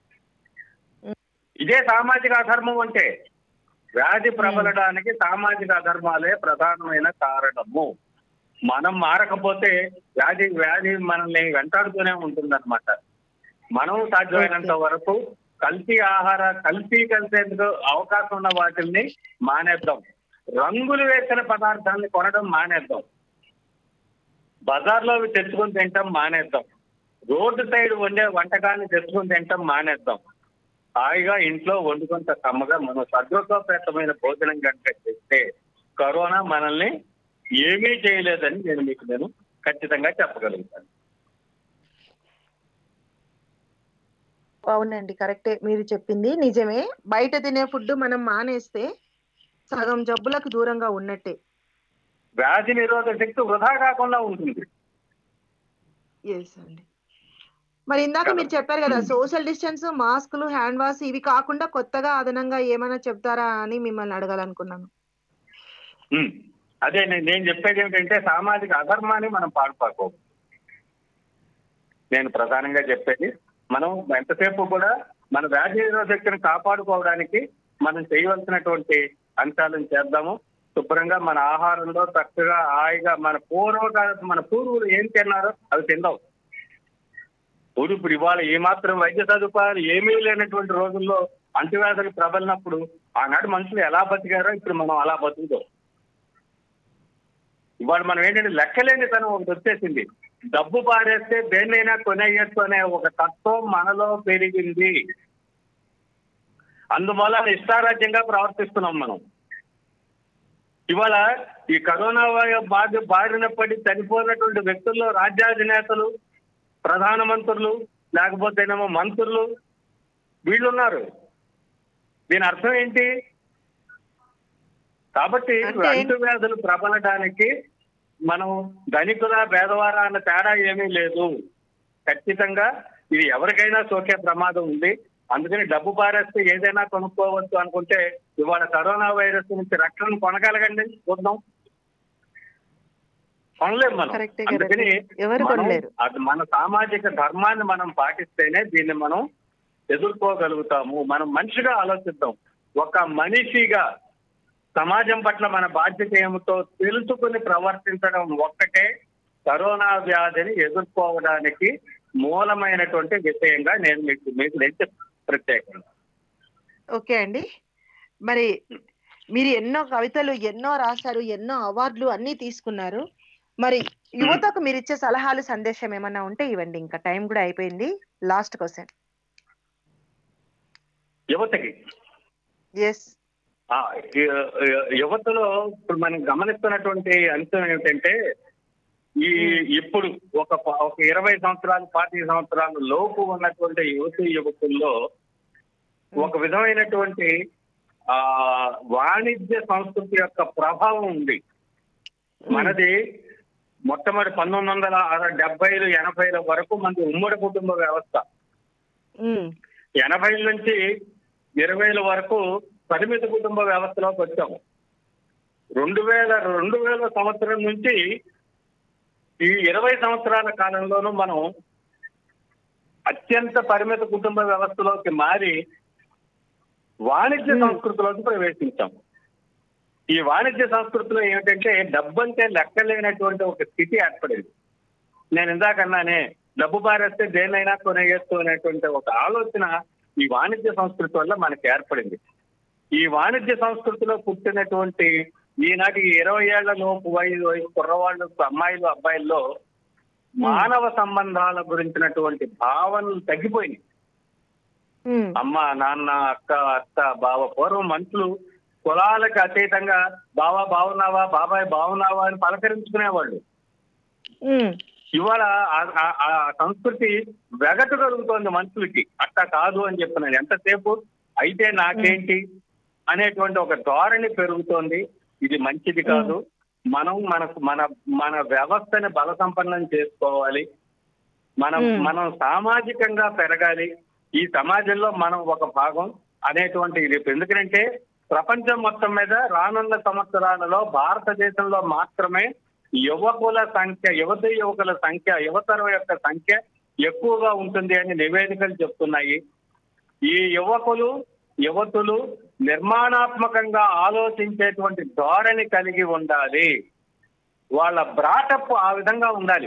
ఇదే సామాజిక అధర్మం అంటే వ్యాధి ప్రబలడానికి సామాజిక అధర్మాలే ప్రధానమైన కారణము మనం మారకపోతే వ్యాధి వ్యాధి మనల్ని వెంటాడుతూనే ఉంటుందన్నమాట మనం సాధ్యమైనంత వరకు కల్తీ ఆహార కల్తీ కలిసేందుకు అవకాశం ఉన్న వాటిల్ని మానేద్దాం రంగులు వేసిన పదార్థాలని కొనడం మానేద్దాం బజార్లో అవి తెచ్చుకొని తింటాం మానేద్దాం రోడ్డు సైడ్ వండే వంటకాన్ని తెచ్చుకొని తింటాం మానేద్దాం హాయిగా ఇంట్లో వండుకుంట కమ్మగా మనం సదృశోపేతమైన భోజనం కనుక చేస్తే కరోనా మనల్ని ఏమీ చేయలేదని నేను మీకు నేను ఖచ్చితంగా చెప్పగలుగుతాను అవునండి కరెక్టే మీరు చెప్పింది నిజమే బయట తినే ఫుడ్ మనం మానేస్తే సగం జబ్బులకు దూరంగా ఉన్నట్టే వ్యాధి నిరోధక శక్తి వృధా కాకుండా ఉంటుంది ఎస్ అండి మరి ఇందాక మీరు చెప్పారు కదా సోషల్ డిస్టెన్స్ మాస్కులు హ్యాండ్ వాష్ ఇవి కాకుండా కొత్తగా అదనంగా ఏమైనా చెప్తారా అని మిమ్మల్ని అడగాలనుకున్నాను ఉమ్. అదే నేను నేను చెప్పేది ఏమిటంటే సామాజిక అధర్మాన్ని మనం పాల్పడుకోము నేను ప్రధానంగా చెప్పేది మనం ఎంతసేపు కూడా మన వ్యాధి నిరోధక శక్తిని కాపాడుకోవడానికి మనం చేయవలసినటువంటి అంశాలను చేద్దాము శుభ్రంగా మన ఆహారంలో చక్కగా హాయిగా మన పూర్వకాల మన పూర్వులు ఏం తిన్నారో అవి తిందాం ఇప్పుడు ఇప్పుడు ఇవాళ ఏమాత్రం వైద్య సదుపాయాలు ఏమీ లేనటువంటి రోజుల్లో అంటువ్యాధులు ప్రబలినప్పుడు ఆనాడు మనుషులు ఎలా బతికారో ఇప్పుడు మనం అలా బతుకుతాం ఇవాళ మనం ఏంటంటే లెక్కలేని తనం ఒకటి వచ్చేసింది డబ్బు పారేస్తే దేన్నైనా కొనేయచ్చు అనే ఒక తత్వం మనలో పెరిగింది అందువల్ల ఇష్టారాజ్యంగా ప్రవర్తిస్తున్నాం మనం ఇవాళ ఈ కరోనా వై- బాధ బారిన పడి చనిపోయినటువంటి వ్యక్తుల్లో రాజ్యాధినేతలు ప్రధానమంత్రులు లేకపోతేనేమో మంత్రులు వీళ్ళు ఉన్నారు దీని అర్థం ఏంటి కాబట్టి అంటే- అంటువ్యాధులు ప్రబలడానికి మనం ధనికుల పేదవారా అన్న తేడా ఏమీ లేదు ఖచ్చితంగా ఇది ఎవరికైనా సోకే ప్రమాదం ఉంది అందుకని డబ్బు పారేస్తే ఏదైనా కొనుక్కోవచ్చు అనుకుంటే ఇవాళ కరోనా వైరస్ నుంచి రక్షణ కొనగలగండి చూద్దాం కొనలేం మనం కరెక్టే అందుకని కరెక్టే ఎవరు మనం కొనలేరు అది మన సామాజిక ధర్మాన్ని మనం పాటిస్తేనే దీన్ని మనం ఎదుర్కోగలుగుతాము మనం మనిషిగా ఆలోచిద్దాం ఒక మనిషిగా సమాజం పట్ల మన బాధ్యత ఏమిటో తెలుసుకుని ప్రవర్తించడం ఒక్కటే కరోనా వ్యాధిని ఎదుర్కోవడానికి మూలమైనటువంటి విషయంగా నేను మీకు మీకు నేను చెప్తాను ప్రత్యేకంగా ఓకే అండి మరి మీరు ఎన్నో కవితలు ఎన్నో రాశారు ఎన్నో అవార్డులు అన్ని తీసుకున్నారు మరి యువతకు మీరు ఇచ్చే సలహాలు సందేశం ఏమన్నా ఉంటే ఇవ్వండి ఇంకా టైం కూడా అయిపోయింది లాస్ట్ క్వశ్చన్ యువతకి ఎస్ ఆ, యు- యు- యువతలో ఇప్పుడు మనం గమనిస్తున్నటువంటి అంశం ఏమిటంటే ఈ ఇప్పుడు ఒక ప- ఒక ఇరవై సంవత్సరాలు పాతిక సంవత్సరాలు లోపు ఉన్నటువంటి యువతి యువకుల్లో ఒక విధమైనటువంటి ఆ వాణిజ్య సంస్కృతి యొక్క ప్రభావం ఉంది మనది మొట్టమొదటి పంతొమ్మిది వందల అర- డెబ్బైలు ఎనభైల వరకు మనది ఉమ్మడి కుటుంబ వ్యవస్థ ఉమ్, ఎనభై నుంచి ఇరవైల వరకు పరిమిత కుటుంబ వ్యవస్థలోకి వచ్చాము రెండు వేల రెండు వేల సంవత్సరం నుంచి ఈ ఇరవై సంవత్సరాల కాలంలోనూ మనం అత్యంత పరిమిత కుటుంబ వ్యవస్థలోకి మారి వాణిజ్య Hmm. సంస్కృతిలోకి ప్రవేశించాం ఈ వాణిజ్య సంస్కృతిలో ఏమిటంటే డబ్బంటే లెక్కలేనటువంటి ఒక స్థితి ఏర్పడింది నేను ఇందాకన్నానే డబ్బు పారేస్తే దేన్నైనా కొనేయచ్చు అనేటువంటి ఒక ఆలోచన ఈ వాణిజ్య సంస్కృతి వల్ల మనకి ఏర్పడింది ఈ వాణిజ్య సంస్కృతిలో పుట్టినటువంటి ఈనాటి ఇరవై ఏళ్ల లోపు వయసు వయసు కుర్రవాళ్ళు అమ్మాయిలు అబ్బాయిల్లో మానవ సంబంధాల గురించినటువంటి భావనలు తగ్గిపోయినాయి ఉమ్, అమ్మ నాన్న అక్క అత్త బావ పూర్వం మనుషులు కులాలకు అతీతంగా బావా బాగున్నావా బాబాయ్ బాగున్నావా అని పలకరించుకునేవాళ్ళు ఉమ్, ఇవాళ ఆ- ఆ- ఆ సంస్కృతి వెగటు కలుగుతోంది మనుషులకి అట్లా కాదు అని చెప్తున్నాను ఎంతసేపు అయితే నాకేంటి అనేటువంటి ఒక ధోరణి పెరుగుతోంది ఇది మంచిది కాదు మనం మనకు మన మన వ్యవస్థని బల సంపన్నం చేసుకోవాలి మనం Hmm. మనం సామాజికంగా పెరగాలి ఈ సమాజంలో మనం ఒక భాగం అనేటువంటి ఇది ఎందుకంటే ప్రపంచం మొత్తం మీద రానున్న సంవత్సరాలలో భారతదేశంలో మాత్రమే యువకుల సంఖ్య యువత యువకుల సంఖ్య యువతరం యొక్క సంఖ్య ఎక్కువగా ఉంటుంది అని నివేదికలు చెప్తున్నాయి ఈ యువకులు యువతులు నిర్మాణాత్మకంగా ఆలోచించేటువంటి ధోరణి కలిగి ఉండాలి వాళ్ళ బ్రాటప్ ఆ విధంగా ఉండాలి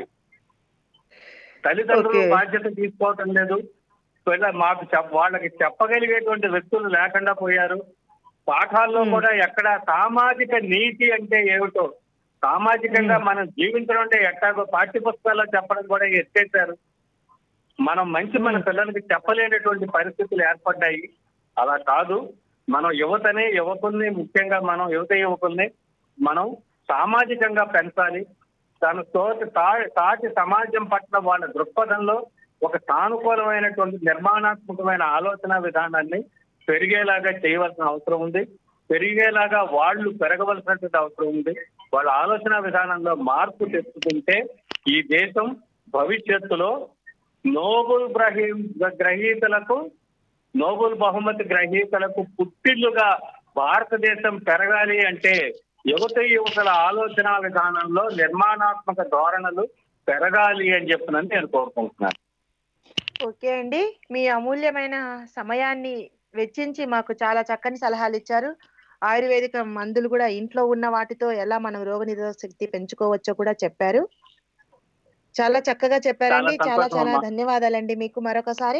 తల్లిదండ్రులు Okay. బాధ్యత తీసుకోవటం లేదు పిల్ల మాకు చెప్ వాళ్ళకి చెప్పగలిగేటువంటి వ్యక్తులు లేకుండా పోయారు పాఠాల్లో Hmm. కూడా ఎక్కడ సామాజిక నీతి అంటే ఏమిటో సామాజికంగా మనం జీవించడం అంటే ఎట్టాగో పాఠ్య పుస్తకాల్లో చెప్పడం కూడా ఎత్తేసారు మనం మంచి మన Hmm. పిల్లలకి చెప్పలేనటువంటి పరిస్థితులు ఏర్పడ్డాయి అలా కాదు మనం యువతని యువకుల్ని ముఖ్యంగా మనం యువత యువకుల్ని మనం సామాజికంగా పెంచాలి తన తోటి తా- తాటి సమాజం పట్ల వాళ్ళ దృక్పథంలో ఒక సానుకూలమైనటువంటి నిర్మాణాత్మకమైన ఆలోచన విధానాన్ని పెరిగేలాగా చేయవలసిన అవసరం ఉంది పెరిగేలాగా వాళ్ళు పెరగవలసినటువంటి అవసరం ఉంది వాళ్ళ ఆలోచన విధానంలో మార్పు తెచ్చుకుంటే ఈ దేశం భవిష్యత్తులో నోబుల్ గ్రహీ గ్రహీతలకు నోబుల్ బహుమతి గ్రహీతలకు పుట్టిల్లుగా భారతదేశం పెరగాలి అంటే యువత యువకుల ఆలోచన విధానంలో నిర్మాణాత్మక ధోరణులు పెరగాలి అని చెప్పినని నేను కోరుకుంటున్నాను ఓకే అండి మీ అమూల్యమైన సమయాన్ని వెచ్చించి మాకు చాలా చక్కని సలహాలు ఇచ్చారు ఆయుర్వేదిక మందులు కూడా ఇంట్లో ఉన్న వాటితో ఎలా మనం రోగనిరోధక శక్తి పెంచుకోవచ్చో కూడా చెప్పారు చాలా చక్కగా చెప్పారండి చాలా చాలా సంతోషం చాలా అమ్మా. ధన్యవాదాలండి మీకు మరొకసారి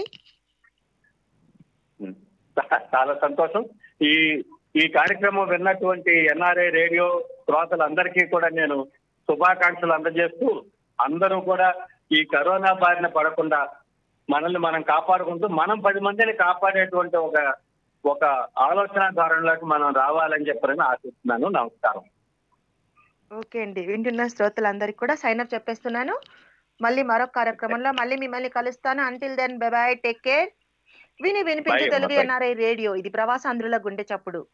చాలా సంతోషం ఈ ఈ కార్యక్రమం విన్నటువంటి ఎన్ఆర్ఐ రేడియో శ్రోతలందరికీ కూడా నేను శుభాకాంక్షలు అందజేస్తూ అందరూ కూడా ఈ కరోనా బారిన పడకుండా మనల్ని మనం కాపాడుకుంటూ మనం పది మందిని కాపాడేటువంటి ఒక ఒక ఆలోచన ధోరణిలోకి మనం రావాలని చెప్పని ఆశిస్తున్నాను నమస్కారం ఓకే అండి వింటున్న శ్రోతలందరికీ కూడా సైన్ అప్ చెప్పేస్తున్నాను మళ్ళీ మరొక కార్యక్రమంలో మళ్ళీ మిమ్మల్ని కలుస్తాను until then bye take care విని వినిపించే Bye, Telugu bye. NRI radio ఇది ప్రవాసాంధ్రుల గుండె చప్పుడు